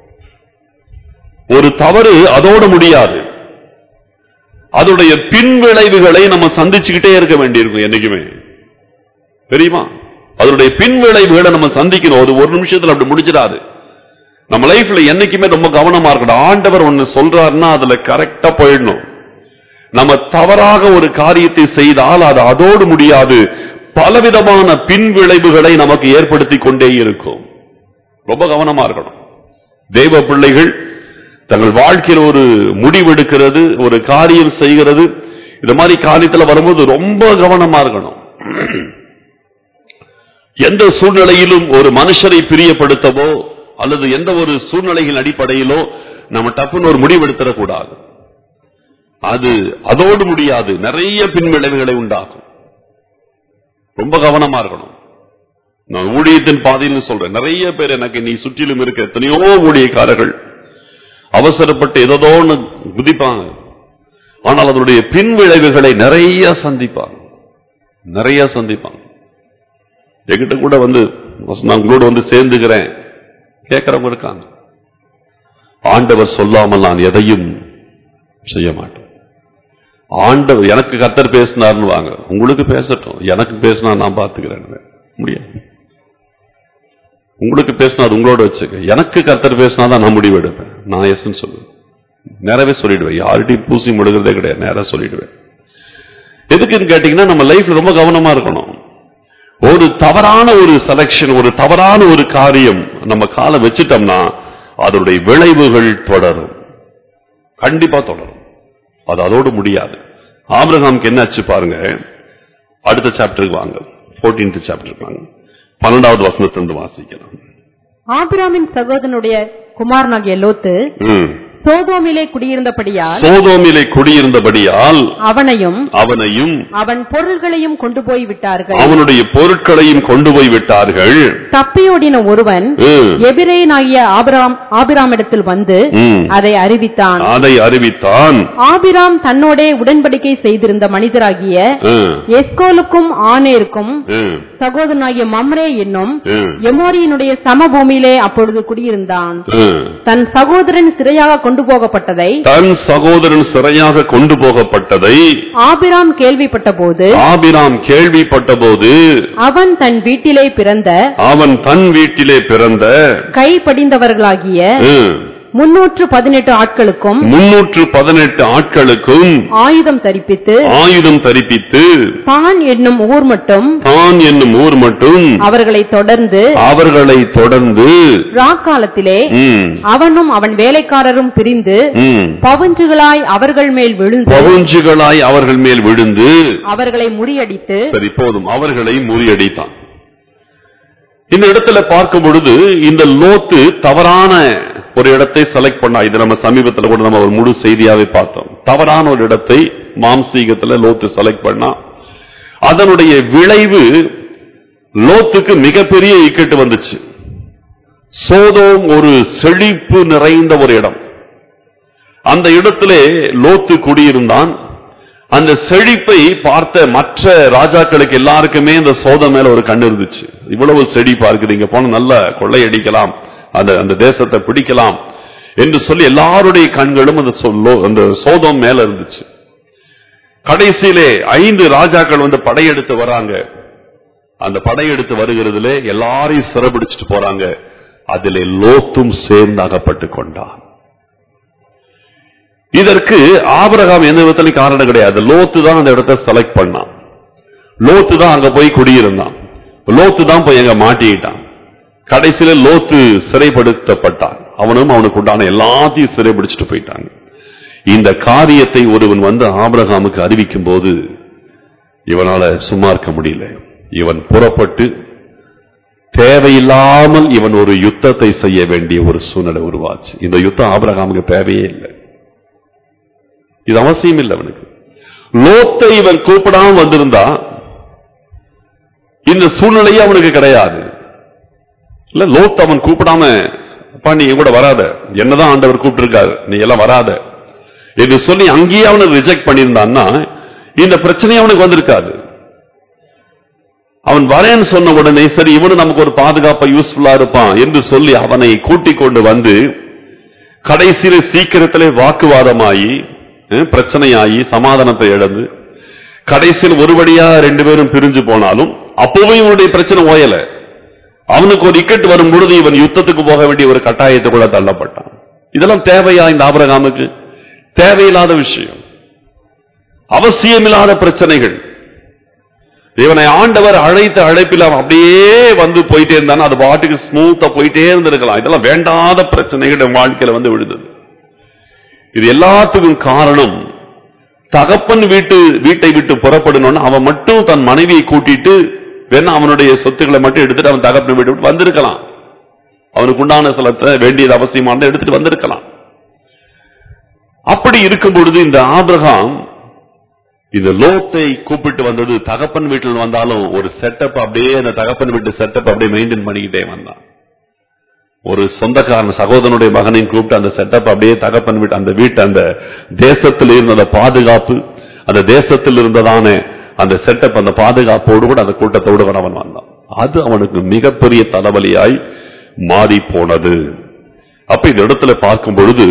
ஒரு தவறு அதோட முடியாது அதோடைய பின்விளைவுகளை நம்ம சந்திச்சுக்கிட்டே இருக்க வேண்டியிருக்கும் என்னைக்குமே தெரியுமா அதனுடைய பின்விளைவுகளை நம்ம சந்திக்கணும் ஒரு ஒரு நிமிஷத்துல அப்படி முடிச்சிடாது நம்ம லைஃப்ல என்னைக்குமே ரொம்ப கவனமா இருக்கணும் ஆண்டவர் ஒன்னு சொல்றாருன்னா அதுல கரெக்டா போயிடணும் நம்ம தவறாக ஒரு காரியத்தை செய்தால் அது அதோடு முடியாது பலவிதமான பின்விளைவுகளை நமக்கு ஏற்படுத்தி கொண்டே இருக்கும் ரொம்ப கவனமா இருக்கணும் தெய்வ பிள்ளைகள் தங்கள் வாழ்க்கையில் ஒரு முடிவெடுக்கிறது ஒரு காரியம் செய்கிறது இந்த மாதிரி காரியத்துல வரும்போது ரொம்ப கவனமா இருக்கணும் எந்த சூழ்நிலையிலும் ஒரு மனுஷரை பிரியப்படுத்தவோ அல்லது எந்த ஒரு சூழ்நிலையின் அடிப்படையிலோ நம்ம டப்புன்னு ஒரு முடிவெடுத்துடக்கூடாது அது அதோடு முடியாது நிறைய பின்விளைவுகளை உண்டாக்கும் ரொம்ப கவனமா இருக்கணும் நான் ஊழியத்தின் பாதையில் சொல்றேன் நிறைய பேர் எனக்கு நீ சுற்றிலும் இருக்க எத்தனையோ ஊழியக்காரர்கள் அவசரப்பட்டு ஏதோ ஒண்ணு குதிப்பாங்க ஆனால் அதனுடைய பின்விளைவுகளை நிறைய சந்திப்பாங்க நிறைய சந்திப்பாங்க என்கிட்ட கூட வந்து நான் உங்களோட வந்து சேர்ந்துக்கிறேன் கேட்கிறவங்க இருக்காங்க ஆண்டவர் சொல்லாமல் நான் எதையும் செய்ய மாட்டேன் ஆண்டவர் எனக்கு கத்தர் பேசினார்னு வாங்க உங்களுக்கு பேசட்டும் எனக்கு பேசினா நான் பார்த்துக்கிறேன் முடியாது உங்களுக்கு பேசினா அது உங்களோட வச்சுக்க எனக்கு கத்தர் பேசினா தான் நான் முடிவு எடுப்பேன் நான் எஸ்ன்னு சொல்லுவேன் நேரவே சொல்லிடுவேன் யார்கிட்டையும் பூசி முடுகிறதே கிடையாது நேரா சொல்லிடுவேன் எதுக்குன்னு கேட்டீங்கன்னா நம்ம லைஃப்ல ரொம்ப கவனமா இருக்கணும் ஒரு தவறான ஒரு செலக்ஷன் ஒரு தவறான ஒரு காரியம் நம்ம காலை வச்சிட்டோம்னா அதனுடைய விளைவுகள் தொடரும் கண்டிப்பா தொடரும் அது அதோடு முடியாது ஆபிரகாமுக்கு என்னாச்சு பாருங்க அடுத்த சாப்டருக்கு வாங்க 14th சாப்டருக்கு வாங்க பன்னெண்டாவது வசனத்திலிருந்து வாசிக்கலாம் ஆபிராமின் சகோதரனுடைய குமாரனாகிய லோத்து ம். சோதோமிலே குடியிருந்தபடியால் சோதோமிலே குடியிருந்தபடியால் அவனையும் அவனையும் அவன் பொருள்களையும் கொண்டு போய் விட்டார்கள் அவனுடைய பொருட்களையும் கொண்டு போய் விட்டார்கள் தப்பியோடின ஒருவன் ம். எபிரேயனாகிய ஆபிராம் ஆபிராமிடத்தில் வந்து ம். அதை அறிவித்தான் அதை அறிவித்தான் ஆபிராம் தன்னோடே உடன்படிக்கை செய்திருந்த மனிதராகிய ம். எஸ்கோலுக்கும் ஆனேருக்கும் ம். சகோதரனாகிய மம்ரே என்னும் ம். எமோரியினுடைய சமபூமியிலே அப்பொழுது குடியிருந்தான் ம். தன் சகோதரன் சிறையாக கொண்டு போகப்பட்டதை தன் சகோதரன் சிறையாக கொண்டு போகப்பட்டதை ஆபிராம் கேள்விப்பட்ட போது ஆபிராம் கேள்விப்பட்டபோது அவன் தன் வீட்டிலே பிறந்த அவன் தன் வீட்டிலே பிறந்த கை படிந்தவர்களாகிய ம், முன்னூற்று பதினெட்டு ஆட்களுக்கும் முன்னூற்று பதினெட்டு ஆட்களுக்கும் ஆயுதம் தரிப்பித்து ஆயுதம் தரிப்பித்து தான் என்னும் ஊர் மட்டும் தான் என்னும் ஊர் மட்டும் அவர்களை தொடர்ந்து அவர்களை தொடர்ந்து ராக்காலத்திலே ம், அவனும் அவன் வேலைக்காரரும் பிரிந்து ம், பவுஞ்சுகளாய் அவர்கள் மேல் விழுந்து பவுஞ்சுகளாய் அவர்கள் மேல் விழுந்து அவர்களை முறியடித்து சரி போதும் அவர்களை முறியடித்தான் இந்த இடத்துல பார்க்கும் பொழுது இந்த லோத்து தவறான ஒரு இடத்தை செலக்ட் பண்ணா இது நம்ம சமீபத்துல கூட நம்ம ஒரு முழு செய்தியாவே பார்த்தோம் தவறான ஒரு இடத்தை மாம்சீகத்துல லோத்து செலக்ட் பண்ணா அதனுடைய விளைவு லோத்துக்கு மிகப்பெரிய இக்கட்டு வந்துச்சு சோதோம் ஒரு செழிப்பு நிறைந்த ஒரு இடம் அந்த இடத்திலே லோத்து குடியிருந்தான் அந்த செழிப்பை பார்த்த மற்ற ராஜாக்களுக்கு எல்லாருக்குமே இந்த சோதம் மேல ஒரு கண்ணு இருந்துச்சு இவ்வளவு செழிப்பா இருக்குது இங்க போன நல்ல கொள்ளையடிக்கலாம் அந்த அந்த தேசத்தை பிடிக்கலாம் என்று சொல்லி எல்லாருடைய கண்களும் அந்த சொல்லோ அந்த சோதம் மேல இருந்துச்சு கடைசியிலே ஐந்து ராஜாக்கள் வந்து படையெடுத்து வராங்க அந்த படையெடுத்து வருகிறதுல எல்லாரையும் சிறப்பிடிச்சிட்டு போறாங்க அதிலே லோத்தும் சேர்ந்து அகப்பட்டு கொண்டான் இதற்கு ஆபிரகாம் எந்த விதத்திலும் காரணம் கிடையாது லோத்து தான் அந்த இடத்தை செலக்ட் பண்ணான் லோத்து தான் அங்க போய் குடியிருந்தான் லோத்து தான் போய் அங்க மாட்டிக்கிட்டான் கடைசியில லோத்து சிறைப்படுத்தப்பட்டான் அவனும் அவனுக்கு உண்டான எல்லாத்தையும் சிறைபிடிச்சிட்டு போயிட்டாங்க இந்த காரியத்தை ஒருவன் வந்து ஆபிரகாமுக்கு அறிவிக்கும் போது இவனால சும்மா இருக்க முடியல இவன் புறப்பட்டு தேவையில்லாமல் இவன் ஒரு யுத்தத்தை செய்ய வேண்டிய ஒரு சூழ்நிலை உருவாச்சு இந்த யுத்தம் ஆபிரகாமுக்கு தேவையே இல்லை இது அவசியம் இல்லை அவனுக்கு லோத்தை இவன் கூப்பிடாம வந்திருந்தா இந்த சூழ்நிலையே அவனுக்கு கிடையாது இல்ல லோத் அவன் கூப்பிடாம அப்பா நீ என் கூட வராத என்னதான் ஆண்டவர் கூப்பிட்டிருக்காரு நீ எல்லாம் வராத என்று சொல்லி அங்கேயே அவனை ரிஜெக்ட் பண்ணியிருந்தான்னா இந்த பிரச்சனையே அவனுக்கு வந்திருக்காது அவன் வரேன்னு சொன்ன உடனே சரி இவனு நமக்கு ஒரு பாதுகாப்பா யூஸ்ஃபுல்லா இருப்பான் என்று சொல்லி அவனை கூட்டிக் கொண்டு வந்து கடைசியில சீக்கிரத்திலே வாக்குவாதமாயி அஹ், பிரச்சனையாகி சமாதானத்தை இழந்து கடைசியில் ஒருபடியா ரெண்டு பேரும் பிரிஞ்சு போனாலும் அப்பவும் இவனுடைய பிரச்சனை ஓயல அவனுக்கு ஒரு இக்கட்டு வரும் பொழுது இவன் யுத்தத்துக்கு போக வேண்டிய ஒரு கட்டாயத்தை கூட தள்ளப்பட்டான் இதெல்லாம் தேவையா இந்த ஆபரகாமுக்கு தேவையில்லாத விஷயம் அவசியமில்லாத பிரச்சனைகள் இவனை ஆண்டவர் அழைத்த அழைப்பில் அவன் அப்படியே வந்து போயிட்டே இருந்தான் அது பாட்டுக்கு ஸ்மூத்தா போயிட்டே இருந்திருக்கலாம் இதெல்லாம் வேண்டாத பிரச்சனைகள் என் வாழ்க்கையில வந்து விழுந்தது இது எல்லாத்துக்கும் காரணம் தகப்பன் வீட்டு வீட்டை விட்டு புறப்படணும்னு அவன் மட்டும் தன் மனைவியை கூட்டிட்டு வேணா அவனுடைய சொத்துக்களை மட்டும் எடுத்துட்டு அவன் தகப்பன் வீட்டு விட்டு வந்திருக்கலாம் அவனுக்கு உண்டான சிலத்தை வேண்டியது அவசியமானதை எடுத்துட்டு வந்திருக்கலாம் அப்படி இருக்கும் பொழுது இந்த ஆபிரகாம் இந்த லோத்தை கூப்பிட்டு வந்தது தகப்பன் வீட்டில் வந்தாலும் ஒரு செட்டப் அப்படியே அந்த தகப்பன் வீட்டு செட்டப் அப்படியே மெயின்டைன் பண்ணிக்கிட்டே வந்தான் ஒரு சொந்தக்காரன் சகோதரனுடைய மகனையும் கூப்பிட்டு அந்த செட்டப் அப்படியே தகப்பன் வீட்டு அந்த வீட்டு அந்த தேசத்தில் இருந்த அந்த பாதுகாப்பு அந்த தேசத்தில் இருந்ததான அந்த செட்டப் அந்த பாதுகாப்போடு கூட அந்த கூட்டத்தோடு கூட அவன் வந்தான் அது அவனுக்கு மிகப்பெரிய தலைவலியாய் மாறி போனது அப்ப இந்த இடத்துல பார்க்கும் பொழுது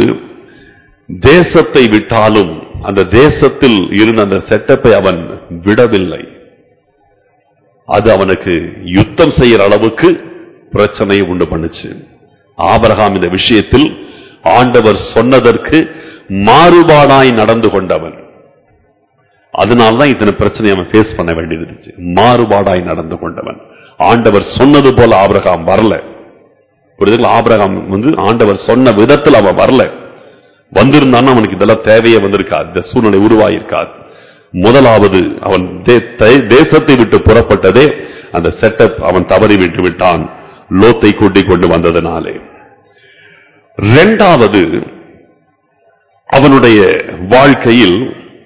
தேசத்தை விட்டாலும் அந்த தேசத்தில் இருந்த அந்த செட்டப்பை அவன் விடவில்லை அது அவனுக்கு யுத்தம் செய்யற அளவுக்கு பிரச்சனையை உண்டு பண்ணுச்சு ஆபரகாம் இந்த விஷயத்தில் ஆண்டவர் சொன்னதற்கு மாறுபாடாய் நடந்து கொண்டவன் அதனால்தான் இத்தனை பிரச்சனையை அவன் ஃபேஸ் பண்ண வேண்டியது இருந்துச்சு மாறுபாடாய் நடந்து கொண்டவன் ஆண்டவர் சொன்னது போல ஆபிரகாம் வரல புரியுதுங்களா ஆபிரகாம் வந்து ஆண்டவர் சொன்ன விதத்தில் அவன் வரல வந்திருந்தான்னா அவனுக்கு இதெல்லாம் தேவையே வந்திருக்காது இந்த சூழ்நிலை உருவாயிருக்காது முதலாவது அவன் தே- தே- தேசத்தை விட்டு புறப்பட்டதே அந்த செட்டப் அவன் தவறி விட்டு விட்டான் லோத்தை கூட்டிக் கொண்டு வந்ததனாலே இரண்டாவது அவனுடைய வாழ்க்கையில்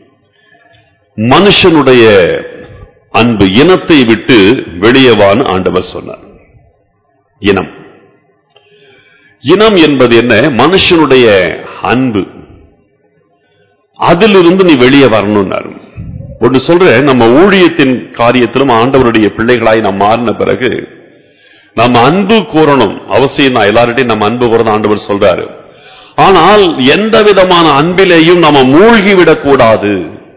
மனுஷனுடைய அன்பு இனத்தை விட்டு வெளியேவான்னு ஆண்டவர் சொன்னார் இனம் இனம் என்பது என்ன மனுஷனுடைய அன்பு அதிலிருந்து நீ வெளியே வரணும்னாரு ஒன்று சொல்றேன் நம்ம ஊழியத்தின் காரியத்திலும் ஆண்டவருடைய பிள்ளைகளாய் நாம் மாறின பிறகு நம்ம அன்பு கூறணும் அவசியம் தான் எல்லார்கிட்டையும் நம்ம அன்பு கூறணும் ஆண்டவர் சொல்றாரு ஆனால் எந்த விதமான அன்பிலேயும் நம்ம மூழ்கி விடக்கூடாது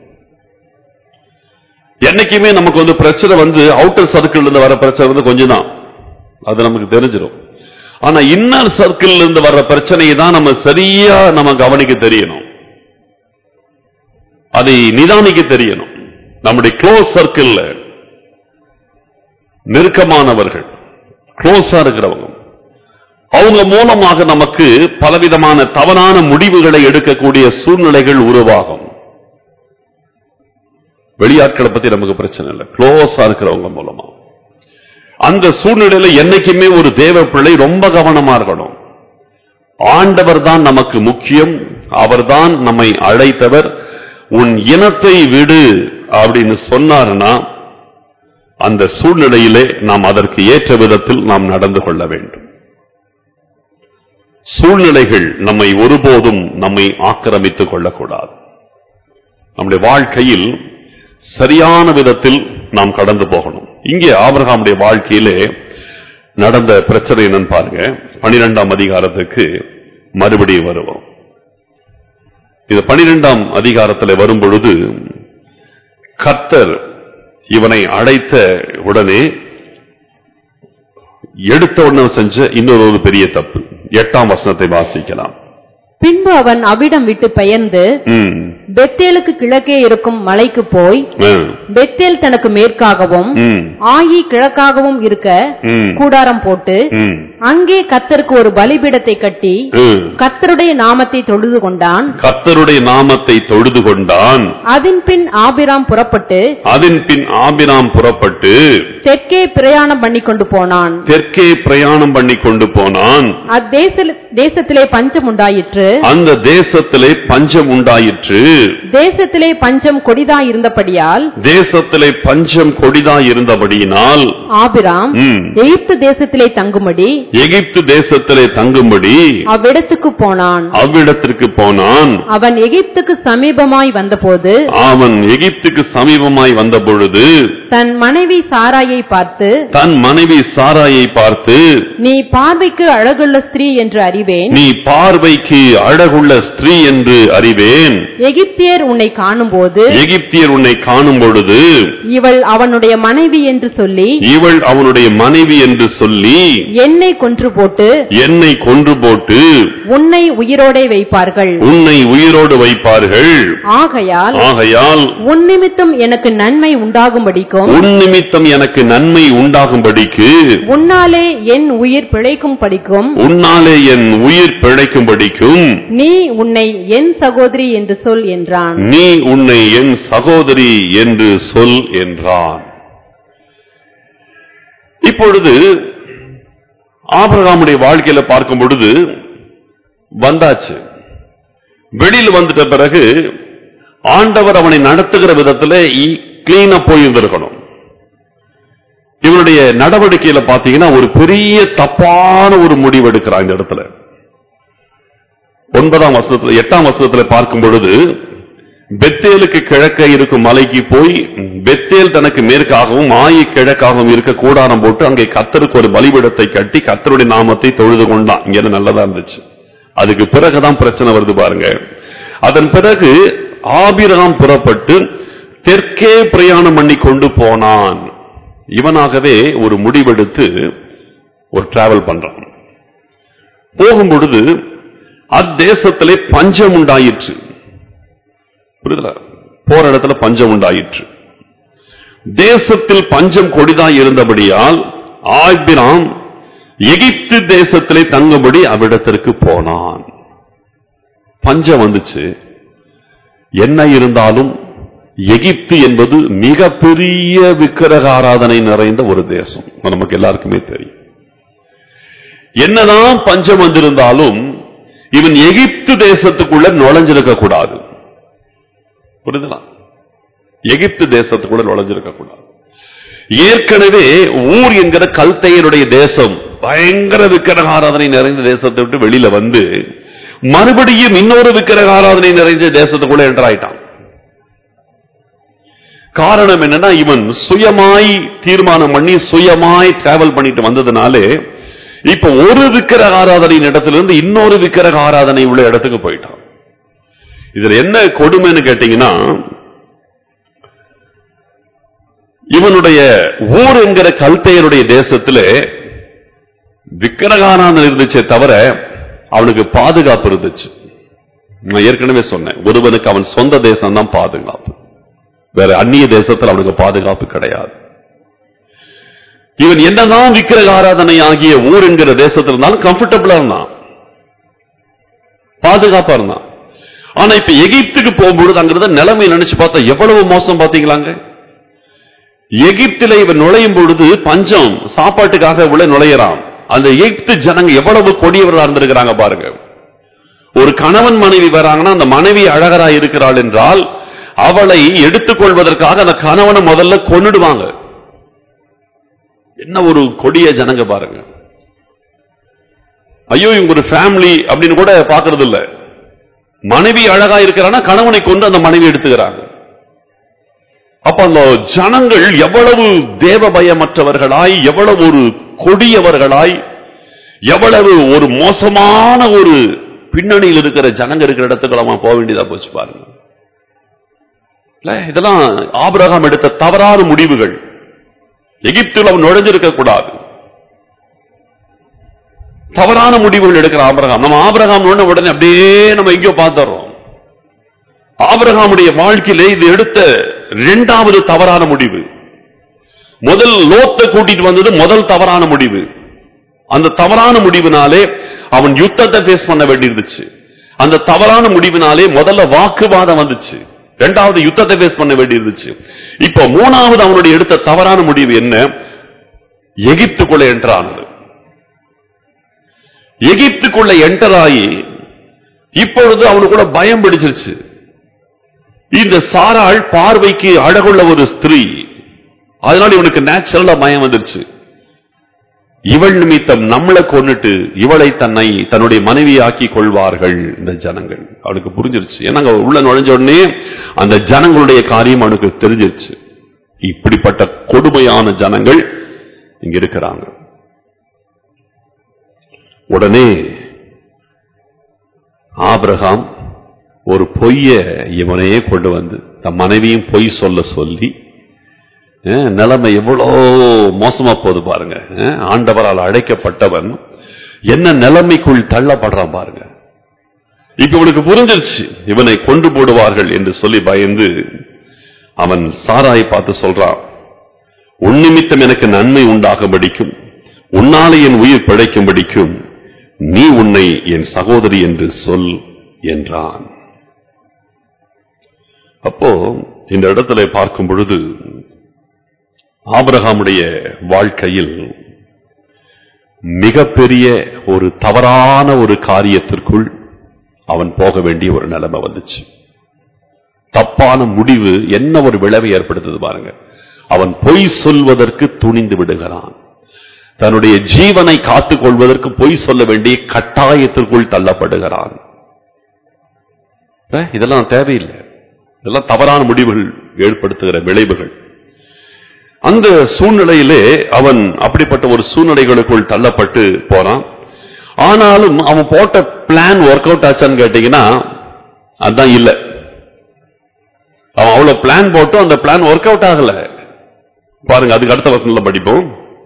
என்னைக்குமே நமக்கு வந்து பிரச்சனை வந்து அவுட்டர் சர்க்கிள் இருந்து வர பிரச்சனை வந்து கொஞ்சம் தான் அது நமக்கு தெரிஞ்சிடும் ஆனா இன்னர் சர்க்கிள் இருந்து வர்ற பிரச்சனையை தான் நம்ம சரியா நம்ம கவனிக்க தெரியணும் அதை நிதானிக்க தெரியணும் நம்முடைய க்ளோஸ் சர்க்கிள்ல நெருக்கமானவர்கள் க்ளோஸா இருக்கிறவங்க அவங்க மூலமாக நமக்கு பலவிதமான தவறான முடிவுகளை எடுக்கக்கூடிய சூழ்நிலைகள் உருவாகும் வெளியாட்களை பத்தி நமக்கு பிரச்சனை இல்லை க்ளோஸா இருக்கிறவங்க மூலமா அந்த சூழ்நிலையில என்னைக்குமே ஒரு தேவ பிள்ளை ரொம்ப கவனமா இருக்கணும் ஆண்டவர் தான் நமக்கு முக்கியம் அவர்தான் நம்மை அழைத்தவர் உன் இனத்தை விடு அப்படின்னு சொன்னார்னா அந்த சூழ்நிலையிலே நாம் அதற்கு ஏற்ற விதத்தில் நாம் நடந்து கொள்ள வேண்டும் சூழ்நிலைகள் நம்மை ஒருபோதும் நம்மை ஆக்கிரமித்துக் கொள்ளக்கூடாது நம்முடைய வாழ்க்கையில் சரியான விதத்தில் நாம் கடந்து போகணும் இங்கே ஆபிரகாமுடைய வாழ்க்கையிலே நடந்த பிரச்சனை என்னன்னு பாருங்க பனிரெண்டாம் அதிகாரத்துக்கு மறுபடியும் வருவோம் இது பனிரெண்டாம் அதிகாரத்தில் வரும் பொழுது கர்த்தர் இவனை அழைத்த உடனே எடுத்த உடனே செஞ்ச இன்னொரு ஒரு பெரிய தப்பு எட்டாம் வசனத்தை வாசிக்கலாம் பின்பு அவன் அவ்விடம் விட்டு பெயர்ந்து ம், பெத்தேலுக்கு கிழக்கே இருக்கும் மலைக்கு போய் ஆ, பெத்தேல் தனக்கு மேற்காகவும் ம், ஆயி கிழக்காகவும் இருக்க ம், கூடாரம் போட்டு ம், அங்கே கத்தருக்கு ஒரு பலிபீடத்தை கட்டி ம். கத்தருடைய நாமத்தை தொழுது கொண்டான் கர்த்தருடைய நாமத்தை தொழுது கொண்டான் அதன் பின் ஆபிராம் புறப்பட்டு அதன் பின் ஆபிராம் புறப்பட்டு தெற்கே பிரயாணம் பண்ணி கொண்டு போனான் தெற்கே பிரயாணம் பண்ணி கொண்டு போனான் அத்தேச தேசத்திலே பஞ்சம் உண்டாயிற்று அந்த தேசத்திலே பஞ்சம் உண்டாயிற்று தேசத்திலே பஞ்சம் கொடிதாய் இருந்தபடியால் தேசத்திலே பஞ்சம் கொடிதாய் இருந்தபடியினால் ஆபிராம் ம், எகிப்து தேசத்திலே தங்கும்படி எகிப்து தேசத்திலே தங்கும்படி அவ்விடத்துக்கு போனான் அவ்விடத்திற்கு போனான் அவன் எகிப்துக்கு சமீபமாய் வந்தபோது அவன் எகிப்துக்கு சமீபமாய் வந்த பொழுது தன் மனைவி சாராயை பார்த்து தன் மனைவி சாராயை பார்த்து நீ பார்வைக்கு அழகுள்ள ஸ்திரீ என்று அறிவேன் நீ பார்வைக்கு அழகுள்ள ஸ்திரீ என்று அறிவேன் எகிப்தியர் உன்னை காணும்போது எகிப்தியர் உன்னை காணும் பொழுது இவள் அவனுடைய மனைவி என்று சொல்லி இவள் அவனுடைய மனைவி என்று சொல்லி என்னை கொன்று போட்டு என்னை கொன்று போட்டு உன்னை உயிரோடே வைப்பார்கள் உன்னை உயிரோடு வைப்பார்கள் ஆகையால் ஆகையால் உன் நிமித்தம் எனக்கு நன்மை உண்டாகும்படிக்கும் உன் நிமித்தம் எனக்கு நன்மை உண்டாகும்படிக்கு உன்னாலே என் உயிர் பிழைக்கும் படிக்கும் உன்னாலே என் உயிர் பிழைக்கும்படிக்கும் நீ உன்னை என் சகோதரி என்று சொல் என்றான் நீ உன்னை என் சகோதரி என்று சொல் என்றான் இப்பொழுது ஆபிரகாமுடைய வாழ்க்கையில பார்க்கும் பொழுது வந்தாச்சு வெளியில் வந்துட்ட பிறகு ஆண்டவர் அவனை நடத்துகிற விதத்துல கிளீனா போயிருந்திருக்கணும் இவனுடைய நடவடிக்கையில பாத்தீங்கன்னா ஒரு பெரிய தப்பான ஒரு முடிவு எடுக்கிறான் இந்த இடத்துல ஒன்பதாம் வசனத்துல எட்டாம் வசனத்துல பார்க்கும் பொழுது பெத்தேலுக்கு கிழக்க இருக்கும் மலைக்கு போய் பெத்தேல் தனக்கு மேற்காகவும் ஆயி கிழக்காகவும் இருக்க கூடாரம் போட்டு அங்கே கத்தருக்கு ஒரு பலிபீடத்தை கட்டி கத்தருடைய நாமத்தை தொழுது கொண்டான் இங்க என்ன நல்லதா இருந்துச்சு அதுக்கு பிறகுதான் பிரச்சனை வருது பாருங்க அதன் பிறகு ஆபிரகாம் புறப்பட்டு தெற்கே பிரயாணம் பண்ணி கொண்டு போனான் இவனாகவே ஒரு முடிவெடுத்து ஒரு டிராவல் பண்றான் போகும் பொழுது அத்தேசத்திலே பஞ்சம் உண்டாயிற்று புரியுதா போற இடத்துல பஞ்சம் உண்டாயிற்று தேசத்தில் பஞ்சம் கொடிதாய் இருந்தபடியால் ஆபிராம் எகிப்து தேசத்திலே தங்கும்படி அவ்விடத்திற்கு போனான் பஞ்சம் வந்துச்சு என்ன இருந்தாலும் எகிப்து என்பது மிகப்பெரிய விக்கிரக ஆராதனை நிறைந்த ஒரு தேசம் அது நமக்கு எல்லாருக்குமே தெரியும் என்னதான் பஞ்சம் வந்திருந்தாலும் இவன் எகிப்து தேசத்துக்குள்ள நுழைஞ்சிருக்க கூடாது புரியுதுங்களா எகிப்து தேசத்துக்குள்ள நுழைஞ்சிருக்க கூடாது ஏற்கனவே ஊர் என்கிற கல்தையருடைய தேசம் பயங்கர விக்கிரக ஆராதனை நிறைந்த தேசத்தை விட்டு வெளியில வந்து மறுபடியும் இன்னொரு விக்கிரக ஆராதனை நிறைந்த தேசத்துக்குள்ள என்டராயிட்டான் காரணம் என்னன்னா இவன் சுயமாய் தீர்மானம் பண்ணி சுயமாய் டிராவல் பண்ணிட்டு வந்ததுனாலே இப்ப ஒரு விக்கிரக ஆராதனையின் இடத்திலிருந்து இன்னொரு விக்கிரக ஆராதனை உள்ள இடத்துக்கு போயிட்டான் இதுல என்ன கொடுமைன்னு கேட்டீங்கன்னா இவனுடைய ஊர் என்கிற கல்தையருடைய தேசத்திலே விக்கிரகானந்தம் இருந்துச்சே தவிர அவனுக்கு பாதுகாப்பு இருந்துச்சு நான் ஏற்கனவே சொன்னேன் ஒருவனுக்கு அவன் சொந்த தேசம் தான் பாதுகாப்பு வேற அந்நிய தேசத்தில் அவனுக்கு பாதுகாப்பு கிடையாது இவன் என்னதான் விக்கிரக ஆராதனை ஆகிய ஊர் என்கிற தேசத்தில் இருந்தாலும் கம்ஃபர்டபுளா இருந்தான் பாதுகாப்பா இருந்தான் ஆனா இப்ப எகிப்துக்கு போகும்பொழுது அங்கிருந்த நிலைமை நினைச்சு பார்த்தா எவ்வளவு மோசம் பாத்தீங்களாங்க எகிப்தில இவன் நுழையும் பொழுது பஞ்சம் சாப்பாட்டுக்காக உள்ள நுழையறான் அந்த எகிப்து ஜனங்க எவ்வளவு கொடியவர்களா இருந்திருக்கிறாங்க பாருங்க ஒரு கணவன் மனைவி வராங்கன்னா அந்த மனைவி அழகரா இருக்கிறாள் என்றால் அவளை எடுத்துக்கொள்வதற்காக அந்த கணவனை முதல்ல கொன்னுடுவாங்க என்ன ஒரு கொடிய ஜனங்க பாருங்க ஐயோ இவங்க ஒரு ஃபேமிலி அப்படின்னு கூட பாக்குறது இல்ல மனைவி அழகா இருக்கிறான்னா கணவனை கொண்டு அந்த மனைவி எடுத்துக்கிறாங்க அப்ப அந்த ஜனங்கள் எவ்வளவு தேவ பயமற்றவர்களாய் எவ்வளவு ஒரு கொடியவர்களாய் எவ்வளவு ஒரு மோசமான ஒரு பின்னணியில் இருக்கிற ஜனங்க இருக்கிற இடத்துக்கு நம்ம போக வேண்டியதா போச்சு பாருங்க இல்ல, இதெல்லாம் ஆபிரகாம் எடுத்த தவறான முடிவுகள் எகிப்தில் அவன் நுழைஞ்சிருக்க கூடாது தவறான முடிவுகள் எடுக்கிற ஆபிரகாம் நம்ம ஆபிரகாம் நுழைஞ்ச உடனே அப்படியே நம்ம எங்கேயோ பார்த்துறோம் ஆபிரகாமுடைய வாழ்க்கையிலே இது எடுத்த இரண்டாவது தவறான முடிவு முதல் லோத்தை கூட்டிட்டு வந்தது முதல் தவறான முடிவு அந்த தவறான முடிவினாலே அவன் யுத்தத்தை ஃபேஸ் பண்ண வேண்டியிருந்துச்சு அந்த தவறான முடிவினாலே முதல்ல வாக்குவாதம் வந்துச்சு இரண்டாவது யுத்தத்தை ஃபேஸ் பண்ண வேண்டியிருந்துச்சு இப்போ மூணாவது அவனுடைய எடுத்த தவறான முடிவு என்ன எகிப்துக்குள்ள என்ட்ரானது எகிப்துக்குள்ள என்டர் ஆகி இப்பொழுது அவனுக்குள்ள பயம் பிடிச்சிருச்சு இந்த சாராள் பார்வைக்கு அழகுள்ள ஒரு ஸ்திரீ அதனால இவனுக்கு நேச்சுரலா பயம் வந்துருச்சு இவள் நிமித்தம் நம்மளை கொன்னுட்டு இவளை தன்னை தன்னுடைய மனைவியாக்கி கொள்வார்கள் இந்த ஜனங்கள் அவனுக்கு புரிஞ்சிருச்சு ஏன்னா அங்க உள்ள நுழைஞ்ச உடனே அந்த ஜனங்களுடைய காரியம் அவனுக்கு தெரிஞ்சிருச்சு இப்படிப்பட்ட கொடுமையான ஜனங்கள் இங்க இருக்கிறாங்க உடனே ஆபிரகாம் ஒரு பொய்ய இவனையே கொண்டு வந்து தன் மனைவியும் பொய் சொல்ல சொல்லி அஹ், நிலைமை எவ்வளோ மோசமா போகுது பாருங்க அஹ், ஆண்டவரால் அழைக்கப்பட்டவன் என்ன நிலைமைக்குள் தள்ளப்படுறான் பாருங்க இப்ப இவனுக்கு புரிஞ்சிருச்சு இவனை கொண்டு போடுவார்கள் என்று சொல்லி பயந்து அவன் சாராயை பார்த்து சொல்றான் உன் நிமித்தம் எனக்கு நன்மை உண்டாகும்படிக்கும் உன்னாலே என் உயிர் பிழைக்கும்படிக்கும் நீ உன்னை என் சகோதரி என்று சொல் என்றான் அப்போ இந்த இடத்துல பார்க்கும் பொழுது ஆபிரகாமுடைய வாழ்க்கையில் மிகப்பெரிய ஒரு தவறான ஒரு காரியத்திற்குள் அவன் போக வேண்டிய ஒரு நிலைமை வந்துச்சு தப்பான முடிவு என்ன ஒரு விளைவை ஏற்படுத்துது பாருங்க அவன் பொய் சொல்வதற்கு துணிந்து விடுகிறான் தன்னுடைய ஜீவனை காத்துக் கொள்வதற்கு பொய் சொல்ல வேண்டிய கட்டாயத்திற்குள் தள்ளப்படுகிறான் அஹ், இதெல்லாம் தேவையில்லை இதெல்லாம் தவறான முடிவுகள் ஏற்படுத்துகிற விளைவுகள் அந்த சூழ்நிலையிலே அவன் அப்படிப்பட்ட ஒரு சூழ்நிலைகளுக்குள் தள்ளப்பட்டு போறான் ஆனாலும் அவன் போட்ட பிளான் ஒர்க் அவுட் ஆச்சான்னு கேட்டீங்கன்னா அதான் இல்ல அவன் அவ்வளவு பிளான் போட்டும் அந்த பிளான் ஒர்க் அவுட் ஆகல பாருங்க அதுக்கு அடுத்த வசனத்துல படிப்போம்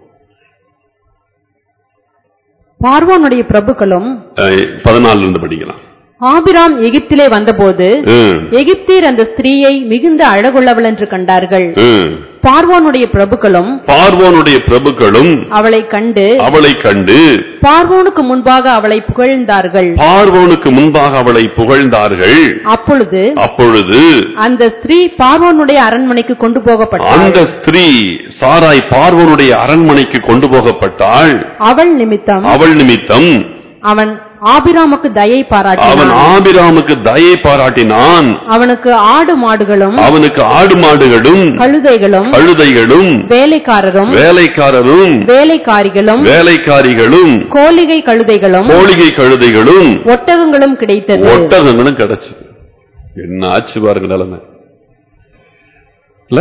பார்வோனுடைய பிரபுக்களும் அஹ், பதினாலுல இருந்து படிக்கலாம் ஆபிராம் எகிப்திலே வந்தபோது ம், எகிப்தியர் அந்த ஸ்திரீயை மிகுந்த அழகுள்ளவள் என்று கண்டார்கள் ம். பார்வோனுடைய பிரபுக்களும் பார்வோனுடைய பிரபுக்களும் அவளை கண்டு அவளை கண்டு பார்வோனுக்கு முன்பாக அவளை புகழ்ந்தார்கள் பார்வோனுக்கு முன்பாக அவளை புகழ்ந்தார்கள் அப்பொழுது அப்பொழுது அந்த ஸ்திரீ பார்வோனுடைய அரண்மனைக்கு கொண்டு போகப்பட்டாள் அந்த ஸ்திரீ சாராய் பார்வோனுடைய அரண்மனைக்கு கொண்டு போகப்பட்டாள் அவள் நிமித்தம் அவள் நிமித்தம் அவன் ஆபிராமுக்கு தயை அவன் பாராட்டினான் ஆபிராமுக்கு தயை பாராட்டினான் அவனுக்கு ஆடு மாடுகளும் அவனுக்கு ஆடு மாடுகளும் கழுதைகளும் கழுதைகளும் வேலைக்காரரும் வேலைக்காரரும் வேலைக்காரிகளும் வேலைக்காரிகளும் கோலிகை கழுதைகளும் கோழிகை கழுதைகளும் ஒட்டகங்களும் கிடைத்தது ஒட்டகங்களும் கிடைச்சது என்ன ஆச்சு பாருங்க நிலைமை இல்ல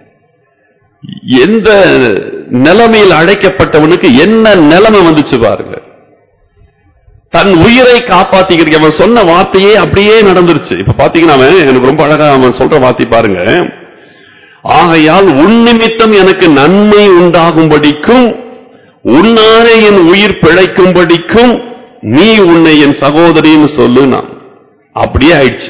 எந்த நிலைமையில் அழைக்கப்பட்டவனுக்கு என்ன நிலைமை வந்துச்சு பாருங்க தன் உயிரை காப்பாத்திக்கிறதுக்கு அவன் சொன்ன வார்த்தையே அப்படியே நடந்துருச்சு இப்ப பாத்தீங்கன்னா அவன் எனக்கு ரொம்ப அழகா அவன் சொல்ற வார்த்தை பாருங்க ஆகையால் உன் நிமித்தம் எனக்கு நன்மை உண்டாகும்படிக்கும் உன்னாலே என் உயிர் பிழைக்கும்படிக்கும் நீ உன்னை என் சகோதரின்னு சொல்லு நான் அப்படியே ஆயிடுச்சு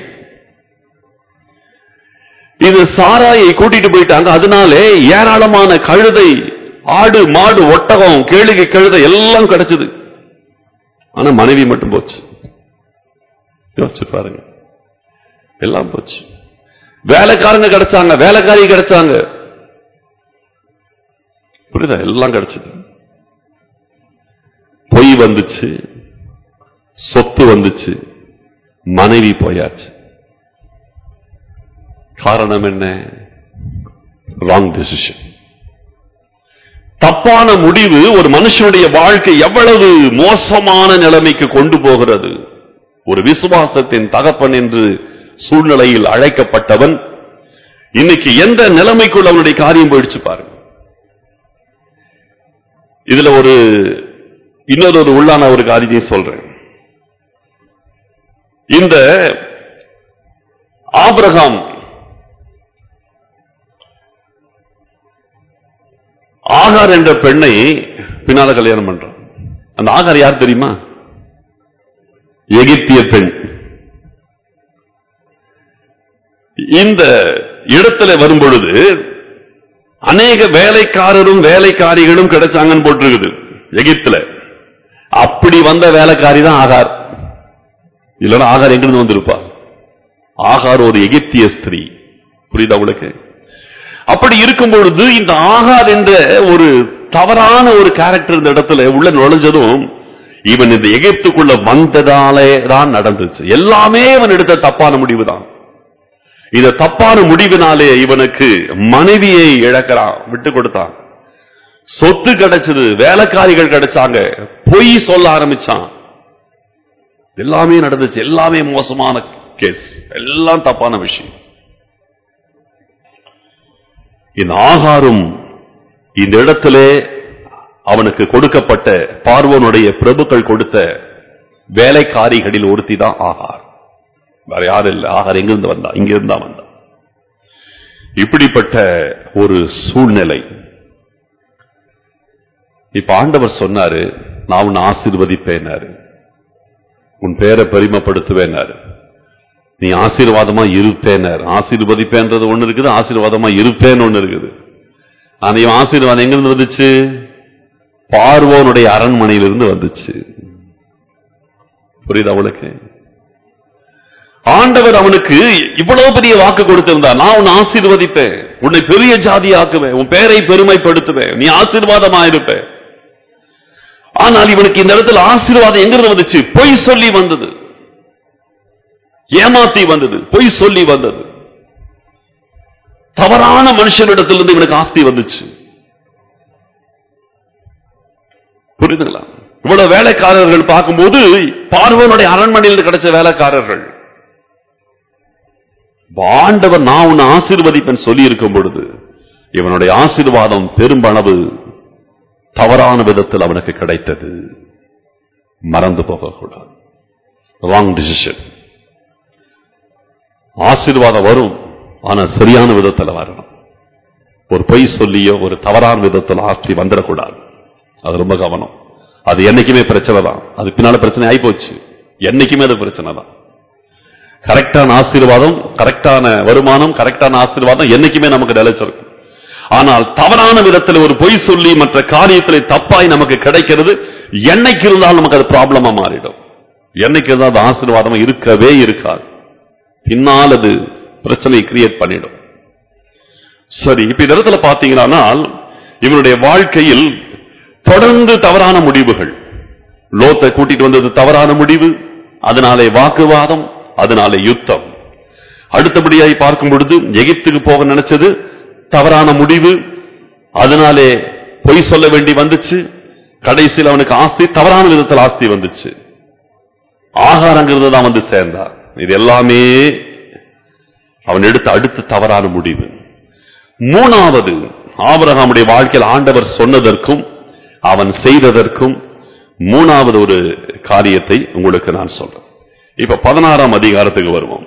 இது சாராயை கூட்டிட்டு போயிட்டாங்க அதனாலே ஏராளமான கழுதை ஆடு மாடு ஒட்டகம் கேளிகை கழுதை எல்லாம் கிடைச்சது ஆனா மனைவி மட்டும் போச்சு யோசிச்சு பாருங்க எல்லாம் போச்சு வேலைக்காரங்க கிடைச்சாங்க வேலைக்காரி கிடைச்சாங்க புரியுதா எல்லாம் கிடைச்சது பொய் வந்துச்சு சொத்து வந்துச்சு மனைவி போயாச்சு காரணம் என்ன ராங் டெசிஷன் தப்பான முடிவு ஒரு மனுஷனுடைய வாழ்க்கை எவ்வளவு மோசமான நிலைமைக்கு கொண்டு போகிறது ஒரு விசுவாசத்தின் தகப்பன் என்று சூழ்நிலையில் அழைக்கப்பட்டவன் இன்னைக்கு எந்த நிலைமைக்குள் அவனுடைய காரியம் போயிடுச்சு பாருங்க இதுல ஒரு இன்னொரு ஒரு உள்ளான ஒரு காரியத்தையும் சொல்றேன் இந்த ஆபிரகாம் ஆகார் என்ற பெண்ணை பின்னால கல்யாணம் பண்றான் அந்த ஆகார் யார் தெரியுமா எகிப்திய பெண் இந்த இடத்துல வரும்பொழுது அநேக வேலைக்காரரும் வேலைக்காரிகளும் கிடைச்சாங்கன்னு போட்டிருக்குது எகிப்துல அப்படி வந்த வேலைக்காரி தான் ஆகார் இல்லைன்னா ஆகார் எங்கிருந்து வந்திருப்பா ஆகார் ஒரு எகிப்திய ஸ்திரீ புரியுதா உங்களுக்கு அப்படி இருக்கும் பொழுது இந்த ஆகார் என்ற ஒரு தவறான ஒரு கேரக்டர் இந்த இடத்துல உள்ள நுழைஞ்சதும் இவன் இந்த எகிப்துக்குள்ள வந்ததாலே தான் நடந்துச்சு எல்லாமே இவன் எடுத்த தப்பான முடிவு தான் இந்த தப்பான முடிவினாலே இவனுக்கு மனைவியை இழக்கிறான் விட்டு கொடுத்தான் சொத்து கிடைச்சது வேலைக்காரிகள் கிடைச்சாங்க பொய் சொல்ல ஆரம்பிச்சான் எல்லாமே நடந்துச்சு எல்லாமே மோசமான கேஸ் எல்லாம் தப்பான விஷயம் இந்த ஆகாரும் இந்த இடத்திலே அவனுக்கு கொடுக்கப்பட்ட பார்வோனுடைய பிரபுக்கள் கொடுத்த வேலைக்காரிகளில் ஒருத்தி தான் ஆகார் வேற யாரும் இல்லை ஆகார் எங்கிருந்து வந்தா இங்கிருந்தா வந்தா இப்படிப்பட்ட ஒரு சூழ்நிலை இப்ப ஆண்டவர் சொன்னாரு நான் உன்னை ஆசீர்வதிப்பேனாரு உன் பேரை பெருமைப்படுத்துவேனாரு நீ ஆசீர்வாதமா இருப்பேனாரு ஆசீர்வதிப்பேன்றது ஒண்ணு இருக்குது ஆசீர்வாதமா இருப்பேன்னு ஒண்ணு இருக்குது ஆனா இவன் ஆசீர்வாதம் எங்கிருந்து வந்துச்சு பார்வோனுடைய அரண்மனையிலிருந்து வந்துச்சு புரியுதா அவளுக்கு ஆண்டவர் அவனுக்கு இவ்வளவு பெரிய வாக்கு கொடுத்திருந்தார் நான் உன்னை ஆசீர்வதிப்பேன் உன்னை பெரிய ஜாதி ஆக்குவேன் உன் பேரை பெருமைப்படுத்துவேன் நீ ஆசீர்வாதமா இருப்ப ஆனால் இவனுக்கு இந்த இடத்துல ஆசீர்வாதம் எங்கிருந்து வந்துச்சு பொய் சொல்லி வந்தது ஏமாத்தி வந்தது பொய் சொல்லி வந்தது தவறான மனுஷனிடத்திலிருந்து இவனுக்கு ஆஸ்தி வந்துச்சு புரியுதுங்களா இவ்வளவு வேலைக்காரர்கள் பார்க்கும்போது பார்வனுடைய அரண்மனையில் கிடைச்ச வேலைக்காரர்கள் ஆண்டவர் நான் உன்னை ஆசீர்வதிப்பேன் சொல்லி இருக்கும் பொழுது இவனுடைய ஆசீர்வாதம் பெரும்பளவு தவறான விதத்தில் அவனுக்கு கிடைத்தது மறந்து போகக்கூடாது ராங் டிசிஷன் ஆசீர்வாதம் வரும் ஆனா சரியான விதத்துல வரணும் ஒரு பொய் சொல்லியோ ஒரு தவறான விதத்தில் ஆஸ்தி வந்துடக்கூடாது அது ரொம்ப கவனம் அது என்னைக்குமே பிரச்சனை தான் அது பின்னால பிரச்சனை ஆயிப்போச்சு என்னைக்குமே அது பிரச்சனை தான் கரெக்டான ஆசீர்வாதம் கரெக்டான வருமானம் கரெக்டான ஆசீர்வாதம் என்னைக்குமே நமக்கு நிலைச்சிருக்கும் ஆனால் தவறான விதத்தில் ஒரு பொய் சொல்லி மற்ற காரியத்தில் தப்பாய் நமக்கு கிடைக்கிறது என்னைக்கு இருந்தாலும் நமக்கு அது ப்ராப்ளமா மாறிடும் என்னைக்கு இருந்தால் அது ஆசீர்வாதமா இருக்கவே இருக்காது பின்னால் அது பிரச்சனை கிரியேட் பண்ணிடும் சரி இப்ப இந்த இடத்துல பாத்தீங்கன்னா இவனுடைய வாழ்க்கையில் தொடர்ந்து தவறான முடிவுகள் லோத்தை கூட்டிட்டு வந்தது தவறான முடிவு அதனாலே வாக்குவாதம் அதனாலே யுத்தம் அடுத்தபடியாய் பார்க்கும் பொழுது எகிப்துக்கு போக நினைச்சது தவறான முடிவு அதனாலே பொய் சொல்ல வேண்டி வந்துச்சு கடைசியில் அவனுக்கு ஆஸ்தி தவறான விதத்தில் ஆஸ்தி வந்துச்சு ஆகாரங்கிறது தான் வந்து சேர்ந்தார் இது எல்லாமே அவன் எடுத்த அடுத்த தவறான முடிவு மூணாவது ஆபிரகாமுடைய வாழ்க்கையில் ஆண்டவர் சொன்னதற்கும் அவன் செய்ததற்கும் மூணாவது ஒரு காரியத்தை உங்களுக்கு நான் சொல்றேன் இப்ப பதினாறாம் அதிகாரத்துக்கு வருவோம்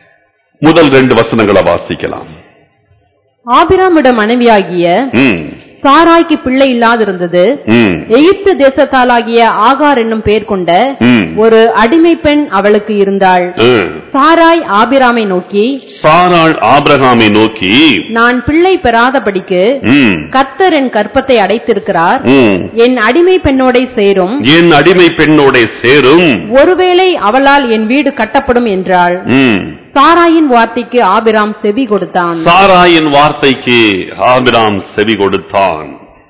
முதல் ரெண்டு வசனங்களை வாசிக்கலாம் ஆபிராமிட மனைவியாகிய ம், சாராய்க்கு பிள்ளை இல்லாதிருந்தது ம், எகிப்து தேசத்தாலாகிய ஆகார் என்னும் பெயர் கொண்ட ம், ஒரு அடிமை பெண் அவளுக்கு இருந்தாள் ம். சாராய் ஆபிராமை நோக்கி சாராள் ஆபிரகாமை நோக்கி நான் பிள்ளை பெறாதபடிக்கு ம், கர்த்தர் என் கற்பத்தை அடைத்திருக்கிறார் ம், என் அடிமை பெண்ணோடை சேரும் என் அடிமை பெண்ணோட சேரும் ஒருவேளை அவளால் என் வீடு கட்டப்படும் என்றாள் ம். சாராயின் வார்த்தைக்கு ஆபிராம் செவி கொடுத்தான் சாராயின் வார்த்தைக்கு ஆபிராம் செவி கொடுத்தான்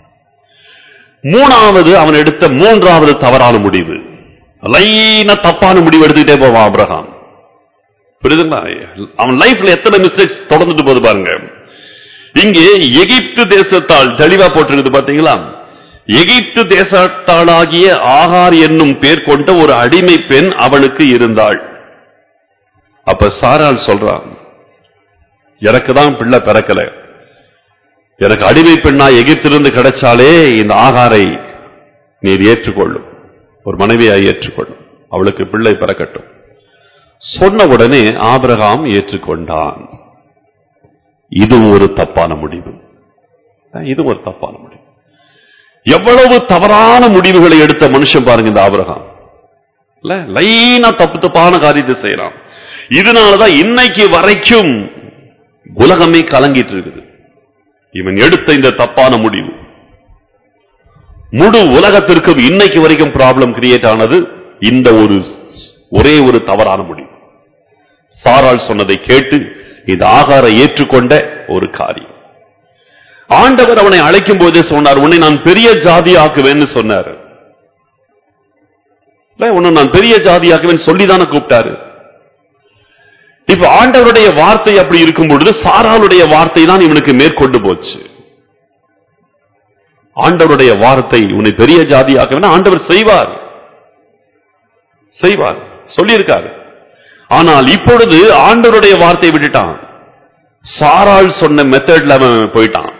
மூணாவது அவன் எடுத்த மூன்றாவது தவறான முடிவு லைனா தப்பான முடிவு எடுத்துக்கிட்டே போவான் ஆபிரகாம் புரியுதுங்களா அவன் லைஃப்ல எத்தனை மிஸ்டேக்ஸ் தொடர்ந்துட்டு போகுது பாருங்க இங்கே எகிப்து தேசத்தால் தெளிவா போட்டிருக்குது பாத்தீங்களா எகிப்து தேசத்தாளாகிய ஆகார் என்னும் பேர் கொண்ட ஒரு அடிமை பெண் அவனுக்கு இருந்தாள் அப்ப சாராள் சொல்றான் எனக்கு தான் பிள்ளை பிறக்கல எனக்கு அடிமை பெண்ணா எகிப்திலிருந்து கிடைச்சாலே இந்த ஆகாரை நீர் ஏற்றுக்கொள்ளும் ஒரு மனைவியாய் ஏற்றுக்கொள்ளும் அவளுக்கு பிள்ளை பிறக்கட்டும் சொன்ன உடனே ஆபிரகாம் ஏற்றுக்கொண்டான் இது ஒரு தப்பான முடிவு இது ஒரு தப்பான முடிவு எவ்வளவு தவறான முடிவுகளை எடுத்த மனுஷன் பாருங்க இந்த ஆபிரகாம் இல்ல லைனா தப்பு தப்பான காரியத்தை செய்யறான் இதனாலதான் இன்னைக்கு வரைக்கும் உலகமே கலங்கிட்டு இருக்குது இவன் எடுத்த இந்த தப்பான முடிவு முழு உலகத்திற்கும் இன்னைக்கு வரைக்கும் ப்ராப்ளம் கிரியேட் ஆனது இந்த ஒரு ஒரே ஒரு தவறான முடிவு சாராள் சொன்னதை கேட்டு இந்த ஆகார ஏற்றுக்கொண்ட ஒரு காரியம் ஆண்டவர் அவனை அழைக்கும் போதே சொன்னார் உன்னை நான் பெரிய ஜாதி ஆக்குவேன்னு சொன்னார் இல்ல, உன்னை நான் பெரிய ஜாதி ஆக்குவேன் சொல்லிதானே கூப்பிட்டாரு இப்ப ஆண்டவருடைய வார்த்தை அப்படி இருக்கும் பொழுது சாராளுடைய வார்த்தை தான் இவனுக்கு மேற்கொண்டு போச்சு ஆண்டவருடைய வார்த்தை உன்னை பெரிய ஜாதி ஆக்குவேன் ஆண்டவர் செய்வார் செய்வார் சொல்லியிருக்காரு ஆனால் இப்பொழுது ஆண்டவருடைய வார்த்தையை விட்டுட்டான் சாராள் சொன்ன மெத்தட்ல அவன் போயிட்டான்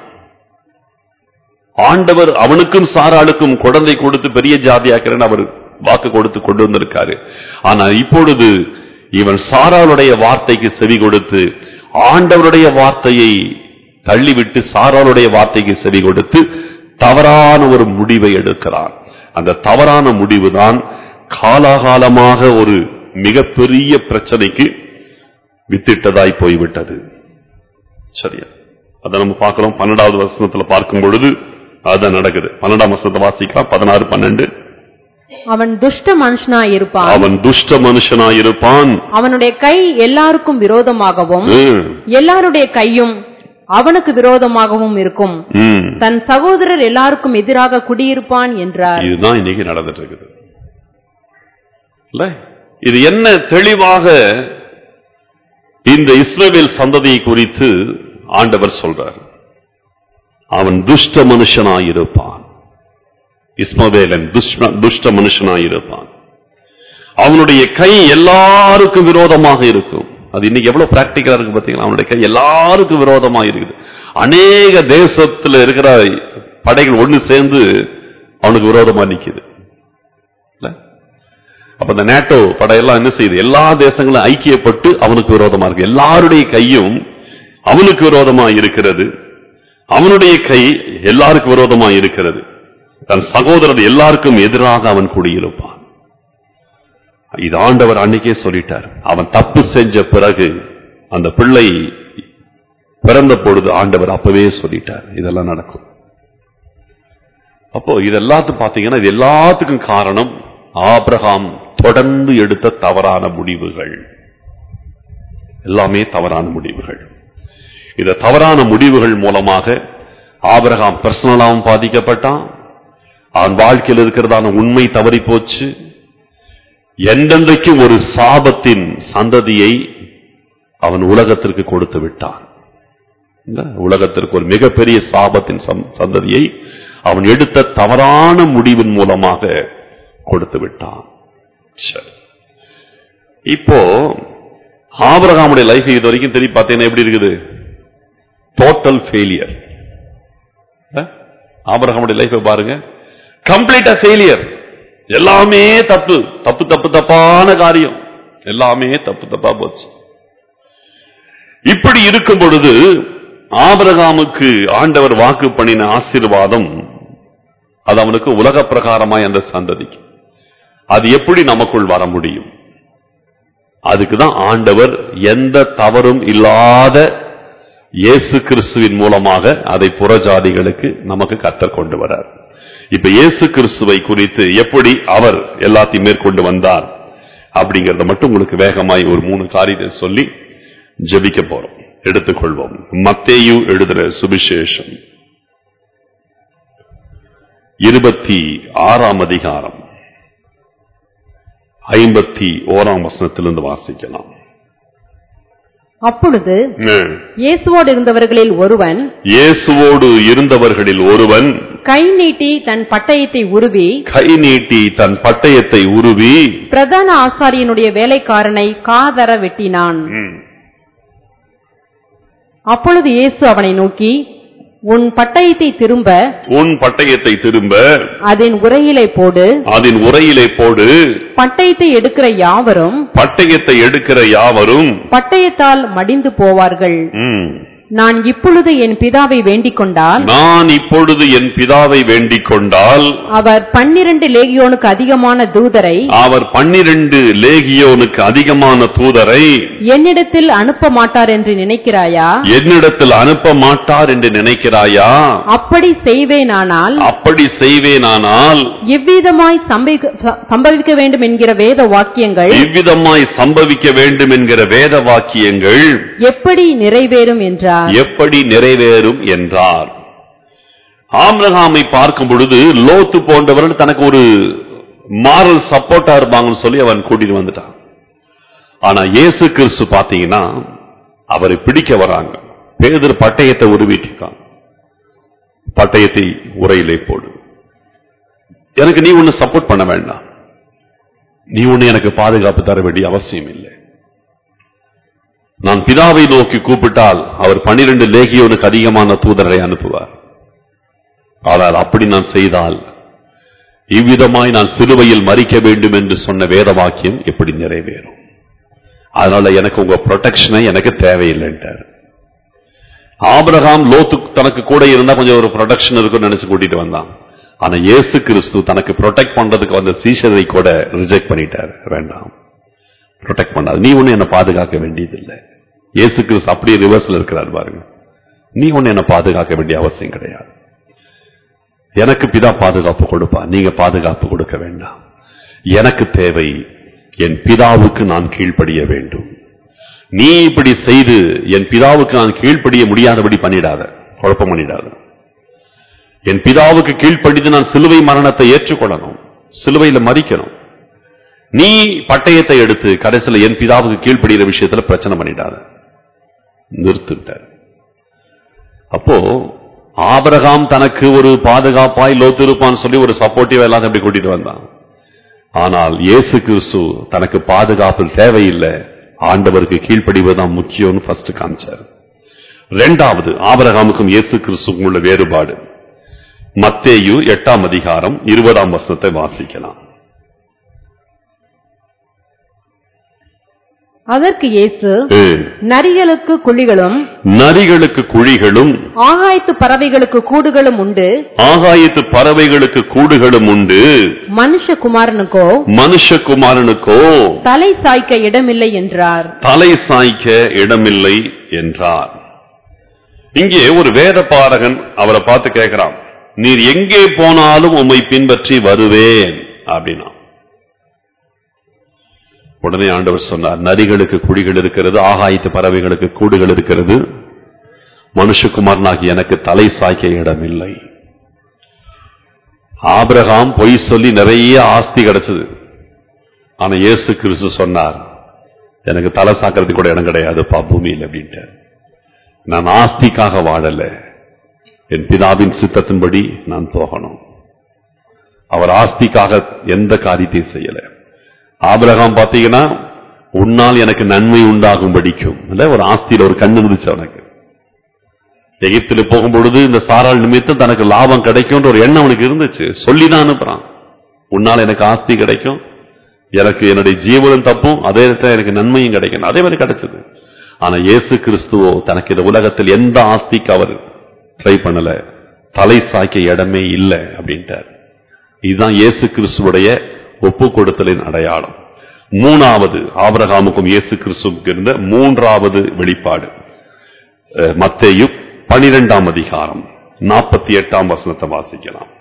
ஆண்டவர் அவனுக்கும் சாராளுக்கும் குழந்தை கொடுத்து பெரிய ஜாதியாக்கிறேன்னு அவர் வாக்கு கொடுத்து கொண்டு வந்திருக்காரு ஆனா இப்பொழுது இவன் சாராளுடைய வார்த்தைக்கு செவி கொடுத்து ஆண்டவருடைய வார்த்தையை தள்ளிவிட்டு சாராளுடைய வார்த்தைக்கு செவி கொடுத்து தவறான ஒரு முடிவை எடுக்கிறான் அந்த தவறான முடிவுதான் காலாகாலமாக ஒரு மிகப்பெரிய பிரச்சனைக்கு வித்திட்டதாய் போய்விட்டது சரியா அதை நம்ம பார்க்கிறோம் பன்னெண்டாவது வசனத்துல பார்க்கும் பொழுது அதுதான் நடக்குது பன்னெண்டாம் வசனத்தை வாசிக்கலாம் பதினாறு பன்னெண்டு அவன் துஷ்ட மனுஷனாய் இருப்பான் அவன் துஷ்ட மனுஷனாயிருப்பான் அவனுடைய கை எல்லாருக்கும் விரோதமாகவும் ம், எல்லாருடைய கையும் அவனுக்கு விரோதமாகவும் இருக்கும் ம். தன் சகோதரர் எல்லாருக்கும் எதிராக குடியிருப்பான் என்றார் இதுதான் இன்னைக்கு நடந்துட்டு இருக்குது இல்ல இது என்ன தெளிவாக இந்த இஸ்ரவேல் சந்ததியை குறித்து ஆண்டவர் சொல்றார் அவன் துஷ்ட மனுஷனாயிருப்பான் இஸ்மவேலன் துஷ்ட- துஷ்ட மனுஷனாயிருப்பான் அவனுடைய கை எல்லாருக்கும் விரோதமாக இருக்கும் அது இன்னைக்கு எவ்வளவு பிராக்டிக்கலா இருக்கு பாத்தீங்களா அவனுடைய கை எல்லாருக்கும் விரோதமா இருக்குது அநேக தேசத்துல இருக்கிற படைகள் ஒண்ணு சேர்ந்து அவனுக்கு விரோதமா நிக்குது இல்ல? அப்ப இந்த நேட்டோ படையெல்லாம் என்ன செய்யுது எல்லா தேசங்களும் ஐக்கியப்பட்டு அவனுக்கு விரோதமா இருக்கு எல்லாருடைய கையும் அவனுக்கு விரோதமா இருக்கிறது அவனுடைய கை எல்லாருக்கும் விரோதமா இருக்கிறது தன் சகோதரர் எல்லாருக்கும் எதிராக அவன் கூடியிருப்பான் இது ஆண்டவர் அன்னைக்கே சொல்லிட்டார் அவன் தப்பு செஞ்ச பிறகு அந்த பிள்ளை பிறந்த பொழுது ஆண்டவர் அப்பவே சொல்லிட்டார் இதெல்லாம் நடக்கும் அப்போ இது எல்லாத்துக்கும் பாத்தீங்கன்னா இது எல்லாத்துக்கும் காரணம் ஆபிரகாம் தொடர்ந்து எடுத்த தவறான முடிவுகள் எல்லாமே தவறான முடிவுகள் இந்த தவறான முடிவுகள் மூலமாக ஆபிரகாம் பர்சனலாவும் பாதிக்கப்பட்டான் அவன் வாழ்க்கையில் இருக்கிறதான உண்மை தவறி போச்சு என்றென்றைக்கும் ஒரு சாபத்தின் சந்ததியை அவன் உலகத்திற்கு கொடுத்து விட்டான் இந்த உலகத்திற்கு ஒரு மிகப்பெரிய சாபத்தின் சம்- சந்ததியை அவன் எடுத்த தவறான முடிவின் மூலமாக கொடுத்து விட்டான் சரி. இப்போ ஆபிரகாமுடைய லைஃப் இது வரைக்கும் திரும்பி பார்த்தீங்கன்னா எப்படி இருக்குது டோட்டல் ஃபெயிலியர் ஆபிரகாமுடைய லைஃபை பாருங்க கம்ப்ளீட்டா ஃபெயிலியர் எல்லாமே தப்பு தப்பு தப்பு தப்பான காரியம் எல்லாமே தப்பு தப்பா போச்சு இப்படி இருக்கும் பொழுது ஆபிரகாமுக்கு ஆண்டவர் வாக்கு பண்ணின ஆசீர்வாதம் அது அவனுக்கு உலக பிரகாரமாய் அந்த சந்ததிக்கு அது எப்படி நமக்குள் வர முடியும் அதுக்கு தான் ஆண்டவர் எந்த தவறும் இல்லாத இயேசு கிறிஸ்துவின் மூலமாக அதை புறஜாதிகளுக்கு நமக்கு கத்தர் கொண்டு வரார் இப்ப இயேசு கிறிஸ்துவை குறித்து எப்படி அவர் எல்லாத்தையும் மேற்கொண்டு வந்தார் அப்படிங்கறத மட்டும் உங்களுக்கு வேகமாய் ஒரு மூணு காரியத்தை சொல்லி ஜெபிக்க போறோம் எடுத்துக்கொள்வோம் மத்தேயு எழுதுற சுவிசேஷம் இருபத்தி ஆறாம் அதிகாரம் ஐம்பத்தி ஓராம் வசனத்திலிருந்து வாசிக்கலாம் அப்பொழுது ம். இயேசுவோடு இருந்தவர்களில் ஒருவன் இயேசுவோடு இருந்தவர்களில் ஒருவன் கை நீட்டி தன் பட்டயத்தை உருவி கை நீட்டி தன் பட்டயத்தை உருவி பிரதான ஆசாரியனுடைய வேலைக்காரனை காதர வெட்டினான் ம், அப்பொழுது இயேசு அவனை நோக்கி உன் பட்டயத்தை திரும்ப உன் பட்டயத்தை திரும்ப அதன் உரையிலே போடு அதன் உரையிலே போடு பட்டயத்தை எடுக்கிற யாவரும் பட்டயத்தை எடுக்கிற யாவரும் பட்டயத்தால் மடிந்து போவார்கள் ம், நான் இப்பொழுது என் பிதாவை வேண்டிக் கொண்டால் நான் இப்பொழுது என் பிதாவை வேண்டிக் கொண்டால் அவர் பன்னிரண்டு லேகியோனுக்கு அதிகமான தூதரை அவர் பன்னிரண்டு லேகியோனுக்கு அதிகமான தூதரை என்னிடத்தில் அனுப்ப மாட்டார் என்று நினைக்கிறாயா என்னிடத்தில் அனுப்ப மாட்டார் என்று நினைக்கிறாயா அப்படி செய்வேனானால் அப்படி செய்வேனானால் இவ்விதமாய் சம்பவிக்க ச- சம்பவிக்க வேண்டும் என்கிற வேத வாக்கியங்கள் இவ்விதமாய் சம்பவிக்க வேண்டும் என்கிற வேத வாக்கியங்கள் எப்படி நிறைவேறும் என்றார் எப்படி நிறைவேறும் என்றார் ஆம்ரகாமை பார்க்கும் பொழுது லோத்து போன்றவர்கள் தனக்கு ஒரு மாரல் சப்போர்ட்டா இருப்பாங்கன்னு சொல்லி அவன் கூட்டிட்டு வந்துட்டான் ஆனா இயேசு கிறிஸ்து பாத்தீங்கன்னா அவரை பிடிக்க வராங்க பேதர் பட்டயத்தை உருவிட்டிருக்கான் பட்டயத்தை உரையிலே போடு எனக்கு நீ ஒன்னு சப்போர்ட் பண்ண வேண்டாம் நீ ஒன்னு எனக்கு பாதுகாப்பு தர வேண்டிய அவசியம் இல்லை நான் பிதாவை நோக்கி கூப்பிட்டால் அவர் பனிரெண்டு லேகியோனுக்கு அதிகமான தூதரை அனுப்புவார் ஆனால் அப்படி நான் செய்தால் இவ்விதமாய் நான் சிலுவையில் மறிக்க வேண்டும் என்று சொன்ன வேத வாக்கியம் எப்படி நிறைவேறும் அதனால எனக்கு உங்க ப்ரொடெக்ஷனை எனக்கு தேவையில்லைன்ட்டார் ஆபிரகாம் லோத்து தனக்கு கூட இருந்தா கொஞ்சம் ஒரு ப்ரொடெக்ஷன் இருக்கும்னு நினைச்சு கூட்டிட்டு வந்தான் ஆனா இயேசு கிறிஸ்து தனக்கு ப்ரொடெக்ட் பண்றதுக்கு வந்த சீஷரை கூட ரிஜெக்ட் பண்ணிட்டார் வேண்டாம் ப்ரொடெக்ட் பண்ணாது நீ ஒண்ணு என்ன பாதுகாக்க வேண்டியதில்லை இயேசு கிறிஸ்து அப்படியே ரிவர்ஸ்ல இருக்கிறார் பாருங்க நீ ஒண்ணு என்ன பாதுகாக்க வேண்டிய அவசியம் கிடையாது எனக்கு பிதா பாதுகாப்பு கொடுப்பா நீங்க பாதுகாப்பு கொடுக்க வேண்டாம் எனக்கு தேவை என் பிதாவுக்கு நான் கீழ்ப்படிய வேண்டும் நீ இப்படி செய்து என் பிதாவுக்கு நான் கீழ்ப்படிய முடியாதபடி பண்ணிடாத குழப்பம் பண்ணிடாத என் பிதாவுக்கு கீழ்ப்படிந்து நான் சிலுவை மரணத்தை ஏற்றுக்கொள்ளணும் சிலுவையில மறிக்கணும் நீ பட்டயத்தை எடுத்து கடைசியில் என் பிதாவுக்கு கீழ்ப்படுகிற விஷயத்துல பிரச்சனை பண்ணிடாத நிறுத்துட்டார் அப்போ ஆபிரகாம் தனக்கு ஒரு பாதுகாப்பாய் லோத்து இருப்பான்னு சொல்லி ஒரு சப்போர்ட்டிவ் எல்லாம் அப்படி கூட்டிட்டு வந்தான் ஆனால் இயேசு கிறிஸ்து தனக்கு பாதுகாப்பு தேவையில்லை ஆண்டவருக்கு கீழ்ப்படிவதுதான் முக்கியம்னு ஃபர்ஸ்ட் காமிச்சார் ரெண்டாவது ஆபிரகாமுக்கும் இயேசு கிறிஸ்துக்கும் உள்ள வேறுபாடு மத்தேயு எட்டாம் அதிகாரம் இருபதாம் வசனத்தை வாசிக்கலாம் அதற்கு இயேசு ஏ, நரிகளுக்கு குழிகளும் நரிகளுக்கு குழிகளும் ஆகாயத்து பறவைகளுக்கு கூடுகளும் உண்டு ஆகாயத்து பறவைகளுக்கு கூடுகளும் உண்டு மனுஷகுமாரனுக்கோ மனுஷகுமாரனுக்கோ தலை சாய்க்க இடமில்லை என்றார் தலை சாய்க்க இடமில்லை என்றார் இங்கே ஒரு வேத பாரகன் அவரை பார்த்து கேட்கிறான் நீர் எங்கே போனாலும் உம்மை பின்பற்றி வருவேன் அப்படின்னா உடனே ஆண்டவர் சொன்னார் நரிகளுக்கு குழிகள் இருக்கிறது ஆகாயத்து பறவைகளுக்கு கூடுகள் இருக்கிறது மனுஷகுமாரனாகி எனக்கு தலை சாய்க்க இடமில்லை ஆபிரகாம் பொய் சொல்லி நிறைய ஆஸ்தி கிடைச்சது ஆனா இயேசு கிறிஸ்து சொன்னார் எனக்கு தலை சாக்கிறதுக்கு கூட இடம் கிடையாதுப்பா பூமியில் அப்படின்ட்டு நான் ஆஸ்திக்காக வாழல என் பிதாவின் சித்தத்தின்படி நான் போகணும் அவர் ஆஸ்திக்காக எந்த காரியத்தையும் செய்யல ஆபிரகாம் பாத்தீங்கன்னா உன்னால் எனக்கு நன்மை உண்டாகும் படிக்கும் இல்ல ஒரு ஆஸ்தியில ஒரு கண்ணு இருந்துச்சு அவனுக்கு எகிப்தில போகும்பொழுது இந்த சாராள் நிமித்தம் தனக்கு லாபம் கிடைக்கும்ன்ற ஒரு எண்ணம் அவனுக்கு இருந்துச்சு சொல்லிதான் அனுப்புறான் உன்னால் எனக்கு ஆஸ்தி கிடைக்கும் எனக்கு என்னுடைய ஜீவனம் தப்பும் அதே நேரத்தில் எனக்கு நன்மையும் கிடைக்கும் அதே மாதிரி கிடைச்சது ஆனா இயேசு கிறிஸ்துவோ தனக்கு இந்த உலகத்தில் எந்த ஆஸ்திக்கு அவர் ட்ரை பண்ணல தலை சாய்க்க இடமே இல்லை அப்படின்ட்டார் இதுதான் இயேசு கிறிஸ்துவுடைய ஒப்பு கொடுத்தலின் அடையாளம் மூணாவது ஆபிரகாமுக்கும் இயேசு கிறிஸ்துவுக்கு இருந்த மூன்றாவது வெளிப்பாடு அஹ், மத்தேயு பனிரெண்டாம் அதிகாரம் நாற்பத்தி எட்டாம் வசனத்தை வாசிக்கலாம்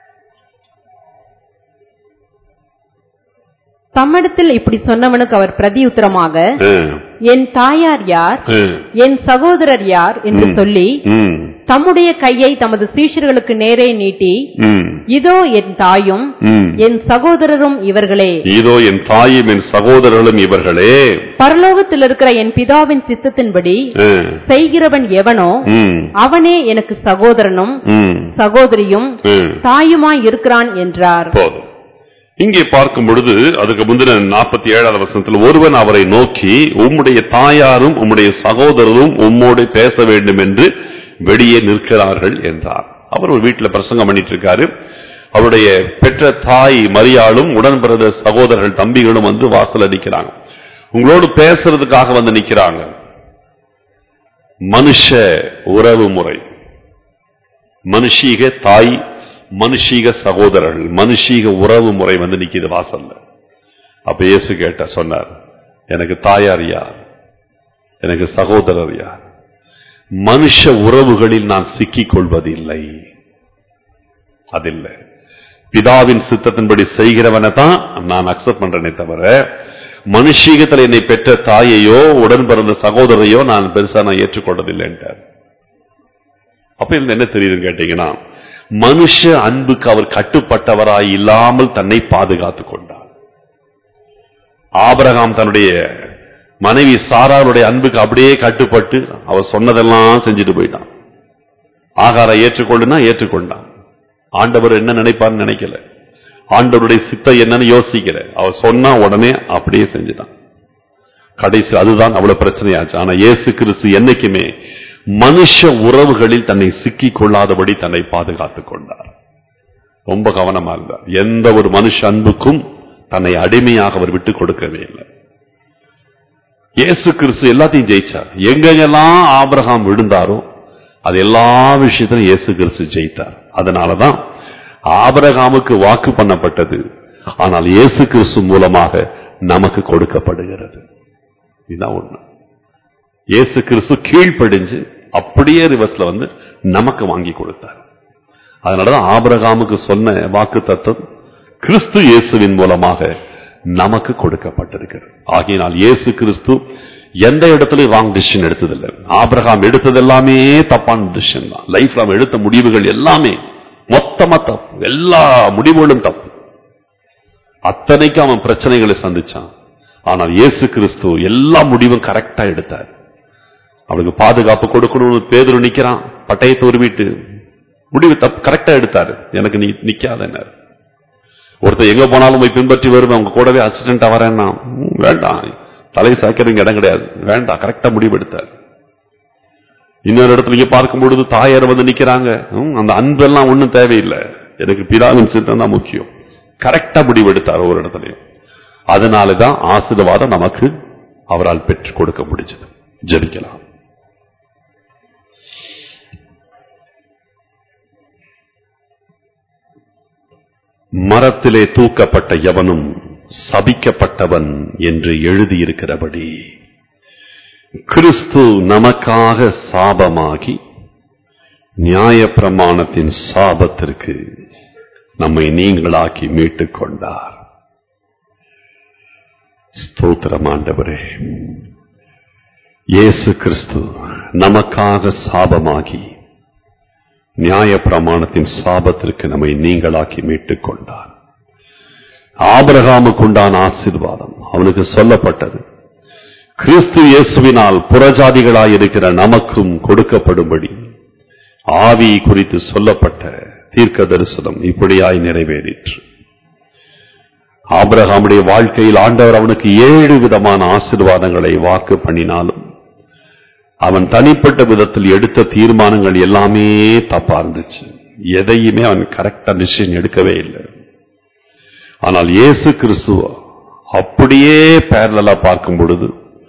தம்மிடத்தில் இப்படி சொன்னவனுக்கு அவர் பிரதியுத்தரமாக அஹ், என் தாயார் யார் அஹ், என் சகோதரர் யார் என்று சொல்லி ம், தம்முடைய கையை தமது சீஷர்களுக்கு நேரே நீட்டி ம், இதோ என் தாயும் ம். என் சகோதரரும் இவர்களே இதோ என் தாயும் என் சகோதரர்களும் இவர்களே பரலோகத்தில் இருக்கிற என் பிதாவின் சித்தத்தின்படி அஹ், செய்கிறவன் எவனோ ம், அவனே எனக்கு சகோதரனும் ம், சகோதரியும் ம். தாயுமாய் இருக்கிறான் என்றார் போதும் இங்கே பார்க்கும் பொழுது அதுக்கு முந்தின நாற்பத்தி ஏழாவது வசனத்தில் ஒருவன் அவரை நோக்கி உம்முடைய தாயாரும் உம்முடைய சகோதரரும் உம்மோடு பேச வேண்டும் என்று வெளியே நிற்கிறார்கள் என்றார் அவர் ஒரு வீட்டுல பிரசங்கம் பண்ணிட்டு இருக்காரு அவருடைய பெற்ற தாய் மரியாளும் உடன் பிறந்த சகோதரர்கள் தம்பிகளும் வந்து வாசல் நிக்கிறாங்க உங்களோடு பேசுறதுக்காக வந்து நிக்கிறாங்க மனுஷ உறவு முறை மனுஷீக தாய் மனுஷீக சகோதரர்கள் மனுஷீக உறவு முறை வந்து நிக்குது வாசல்ல அப்ப இயேசு கேட்ட சொன்னார் எனக்கு தாயார் யார் எனக்கு சகோதரர் யார் மனுஷ உறவுகளில் நான் சிக்கிக் கொள்வதில்லை அதில்லை பிதாவின் சித்தத்தின்படி செய்கிறவனை தான் நான் அக்செப்ட் பண்றேனே தவிர மனுஷீகத்தில் என்னை பெற்ற தாயையோ உடன் பிறந்த சகோதரையோ நான் பெருசா நான் ஏற்றுக்கொண்டதில்லைன்ட்டார் அப்ப இதுல என்ன தெரியுதுன்னு கேட்டீங்கன்னா மனுஷ அன்புக்கு அவர் கட்டுப்பட்டவராய் இல்லாமல் தன்னை பாதுகாத்துக் கொண்டார் ஆபிரகாம் தன்னுடைய மனைவி சாராளுடைய அன்புக்கு அப்படியே கட்டுப்பட்டு அவர் சொன்னதெல்லாம் செஞ்சுட்டு போயிட்டான் ஆகாரம் ஏற்றுக்கொள்ளுனா ஏற்றுக்கொண்டான் ஆண்டவர் என்ன நினைப்பார்னு நினைக்கல ஆண்டவருடைய சித்தை என்னன்னு யோசிக்கல அவர் சொன்னா உடனே அப்படியே செஞ்சுட்டான் கடைசி அதுதான் அவ்வளவு பிரச்சனையாச்சு ஆனா இயேசு கிறிஸ்து என்னைக்குமே மனுஷ உறவுகளில் தன்னை சிக்கிக் கொள்ளாதபடி தன்னை பாதுகாத்துக் கொண்டார் ரொம்ப கவனமா இருந்தார் எந்த ஒரு மனுஷ அன்புக்கும் தன்னை அடிமையாக அவர் விட்டுக் கொடுக்கவே இல்லை இயேசு கிறிஸ்து எல்லாத்தையும் ஜெயிச்சார் எங்கெங்கெல்லாம் ஆபிரகாம் விழுந்தாரோ அது எல்லா விஷயத்திலும் இயேசு கிறிஸ்து ஜெயித்தார் அதனாலதான் ஆபிரகாமுக்கு வாக்கு பண்ணப்பட்டது ஆனால் இயேசு கிறிஸ்து மூலமாக நமக்கு கொடுக்கப்படுகிறது இதுதான் உண்மை இயேசு கிறிஸ்து கீழ்ப்படிஞ்சு அப்படியே ரிவர்ஸ்ல வந்து நமக்கு வாங்கி கொடுத்தார் அதனாலதான் ஆபிரகாமுக்கு சொன்ன வாக்கு தத்துவம் கிறிஸ்து இயேசுவின் மூலமாக நமக்கு கொடுக்கப்பட்டிருக்கிறது ஆகையினால் இயேசு கிறிஸ்து எந்த இடத்துலயும் ராங் டிசிஷன் எடுத்ததில்லை ஆபிரகாம் எடுத்தது எல்லாமே தப்பான டிசிஷன் தான் லைஃப்ல அவன் எடுத்த முடிவுகள் எல்லாமே மொத்தமா தப்பு எல்லா முடிவுகளும் தப்பு அத்தனைக்கு அவன் பிரச்சனைகளை சந்திச்சான் ஆனால் இயேசு கிறிஸ்து எல்லா முடிவும் கரெக்டா எடுத்தார் அவனுக்கு பாதுகாப்பு கொடுக்கணும்னு பேதுரு நிக்கிறான் பட்டயத்தை உருவிட்டு முடிவு தப்பு கரெக்டா எடுத்தாரு எனக்கு நீ நிக்காதன்னாரு ஒருத்தர் எங்க போனாலும் போய் பின்பற்றி வருவேன் உங்க கூடவே அசிஸ்டண்டா வரேன்னா ம், வேண்டாம் தலை சாய்க்கிறதுக்கு இடம் கிடையாது வேண்டாம் கரெக்டா முடிவு எடுத்தார் இன்னொரு இடத்துல நீங்க பார்க்கும் பொழுது தாயார் வந்து நிக்கிறாங்க ம், அந்த அன்பெல்லாம் ஒண்ணும் தேவையில்லை எனக்கு பிதாவின் சித்தம் தான் முக்கியம் கரெக்டா முடிவு எடுத்தார் ஒரு இடத்துலயும் அதனாலதான் ஆசீர்வாதம் நமக்கு அவரால் பெற்றுக் கொடுக்க முடிஞ்சது ஜெபிக்கலாம் மரத்திலே தூக்கப்பட்ட எவனும் சபிக்கப்பட்டவன் என்று எழுதியிருக்கிறபடி கிறிஸ்து நமக்காக சாபமாகி நியாயப்பிரமாணத்தின் சாபத்திற்கு நம்மை நீங்களாக்கி மீட்டுக் கொண்டார் ஸ்தோத்திரம் ஆண்டவரே இயேசு கிறிஸ்து நமக்காக சாபமாகி நியாயப்பிரமாணத்தின் சாபத்திற்கு நம்மை நீங்களாக்கி மீட்டுக் கொண்டார் ஆபிரகாமுக்கு உண்டான ஆசீர்வாதம் அவனுக்கு சொல்லப்பட்டது கிறிஸ்து இயேசுவினால் புறஜாதிகளாயிருக்கிற நமக்கும் கொடுக்கப்படும்படி ஆவி குறித்து சொல்லப்பட்ட தீர்க்க தரிசனம் இப்படியாய் நிறைவேறிற்று ஆபிரகாமுடைய வாழ்க்கையில் ஆண்டவர் அவனுக்கு ஏழு விதமான ஆசீர்வாதங்களை வாக்கு பண்ணினாலும் அவன் தனிப்பட்ட விதத்தில் எடுத்த தீர்மானங்கள் எல்லாமே தப்பா இருந்துச்சு எதையுமே அவன் கரெக்டா டிசிஷன் எடுக்கவே இல்லை ஆனால் இயேசு கிறிஸ்துவ அப்படியே பேரலா பார்க்கும் பொழுது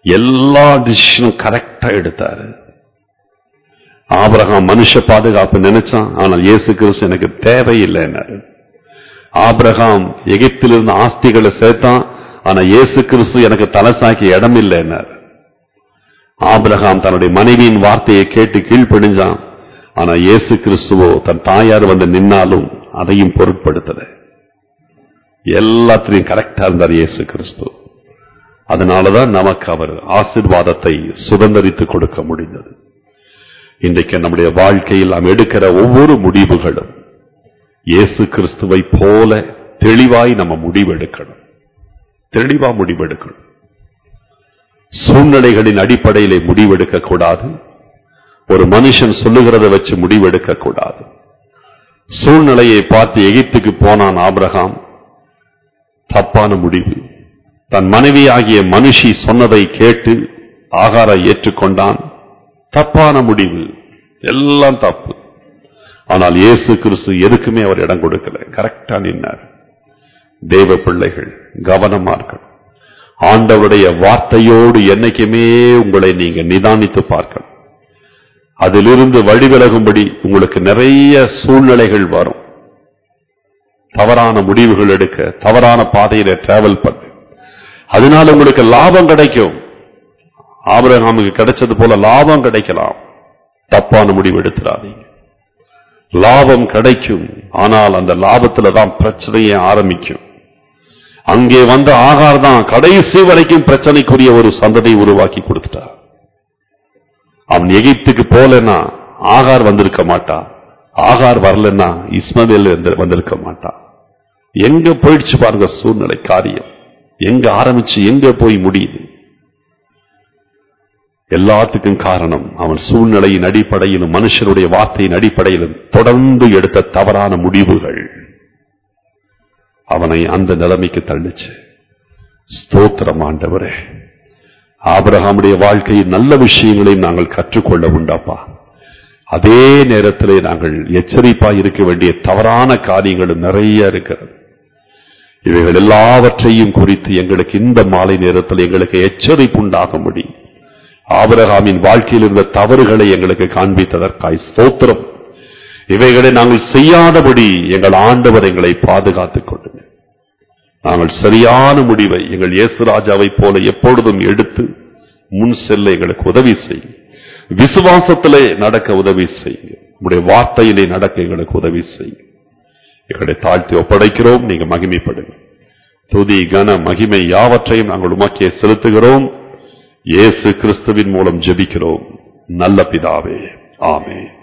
எல்லா டிசிஷனும் கரெக்டா எடுத்தாரு ஆபிரகாம் மனுஷ பாதுகாப்பு நினைச்சான் ஆனால் இயேசு கிறிஸ்து எனக்கு தேவையில்லைன்னாரு ஆபிரகாம் எகிப்திலிருந்து ஆஸ்திகளை சேர்த்தான் ஆனா இயேசு கிறிஸ்து எனக்கு தலசாக்கி இடம் இல்லைன்னாரு ஆபிரகாம் தன்னுடைய மனைவியின் வார்த்தையை கேட்டு கீழ்ப்படிஞ்சான் ஆனா இயேசு கிறிஸ்துவோ தன் தாயார் வந்து நின்னாலும் அதையும் பொருட்படுத்தல எல்லாத்திலையும் கரெக்டா இருந்தார் இயேசு கிறிஸ்து அதனாலதான் நமக்கு அவர் ஆசிர்வாதத்தை சுதந்திரித்து கொடுக்க முடிந்தது இன்றைக்கு நம்முடைய வாழ்க்கையில் நாம் எடுக்கிற ஒவ்வொரு முடிவுகளும் இயேசு கிறிஸ்துவை போல தெளிவாய் நம்ம முடிவெடுக்கணும் தெளிவா முடிவெடுக்கணும் சூழ்நிலைகளின் அடிப்படையிலே முடிவெடுக்க கூடாது ஒரு மனுஷன் சொல்லுகிறத வச்சு முடிவெடுக்க கூடாது சூழ்நிலையை பார்த்து எகிப்துக்கு போனான் ஆபிரகாம் தப்பான முடிவு தன் மனைவி ஆகிய மனுஷி சொன்னதை கேட்டு ஆகார ஏற்றுக்கொண்டான் தப்பான முடிவு எல்லாம் தப்பு ஆனால் இயேசு கிறிஸ்து எதுக்குமே அவர் இடம் கொடுக்கல கரெக்டா நின்னார் தேவ பிள்ளைகள் கவனமா இருக்கணும் ஆண்டவருடைய வார்த்தையோடு என்னைக்குமே உங்களை நீங்க நிதானித்து பார்க்கணும் அதிலிருந்து வழிவிலகும்படி உங்களுக்கு நிறைய சூழ்நிலைகள் வரும் தவறான முடிவுகள் எடுக்க தவறான பாதையில டிராவல் பண்ண அதனால உங்களுக்கு லாபம் கிடைக்கும் ஆபிரகாமுக்கு கிடைச்சது போல லாபம் கிடைக்கலாம் தப்பான முடிவு எடுத்துறாதீங்க லாபம் கிடைக்கும் ஆனால் அந்த லாபத்துல தான் பிரச்சனையே ஆரம்பிக்கும் அங்கே வந்த ஆகார் தான் கடைசி வரைக்கும் பிரச்சனைக்குரிய ஒரு சந்ததை உருவாக்கி கொடுத்துட்டார் அவன் எகிப்துக்கு போலன்னா ஆகார் வந்திருக்க மாட்டான் ஆகார் வரலன்னா இஸ்மவேல் வந்து- வந்திருக்க மாட்டான் எங்க போயிடுச்சு பாருங்க சூழ்நிலை காரியம் எங்க ஆரம்பிச்சு எங்க போய் முடியுது எல்லாத்துக்கும் காரணம் அவன் சூழ்நிலையின் அடிப்படையிலும் மனுஷனுடைய வார்த்தையின் அடிப்படையிலும் தொடர்ந்து எடுத்த தவறான முடிவுகள் அவனை அந்த நிலைமைக்கு தள்ளுச்சு ஸ்தோத்திரம் ஆண்டவரே ஆபிரகாமுடைய வாழ்க்கையின் நல்ல விஷயங்களையும் நாங்கள் கற்றுக்கொள்ள உண்டாப்பா அதே நேரத்திலே நாங்கள் எச்சரிப்பா இருக்க வேண்டிய தவறான காரியங்களும் நிறைய இருக்கிறது இவைகள் எல்லாவற்றையும் குறித்து எங்களுக்கு இந்த மாலை நேரத்தில் எங்களுக்கு எச்சரிப்பு உண்டாக முடியும் ஆபிரகாமின் வாழ்க்கையில் இருந்த தவறுகளை எங்களுக்கு காண்பித்ததற்காய் ஸ்தோத்திரம் இவைகளை நாங்கள் செய்யாதபடி எங்கள் ஆண்டவர் எங்களை பாதுகாத்துக் கொள்ளுங்க நாங்கள் சரியான முடிவை எங்கள் இயேசு ராஜாவை போல எப்பொழுதும் எடுத்து முன் செல்ல எங்களுக்கு உதவி செய்யும் விசுவாசத்திலே நடக்க உதவி செய்யுங்க உங்களுடைய வார்த்தையிலே நடக்க எங்களுக்கு உதவி செய்யுங்க எங்களை தாழ்த்தி ஒப்படைக்கிறோம் நீங்க மகிமைப்படுங்க துதி கன மகிமை யாவற்றையும் நாங்கள் உமக்கே செலுத்துகிறோம் இயேசு கிறிஸ்துவின் மூலம் ஜெபிக்கிறோம் நல்ல பிதாவே ஆமென்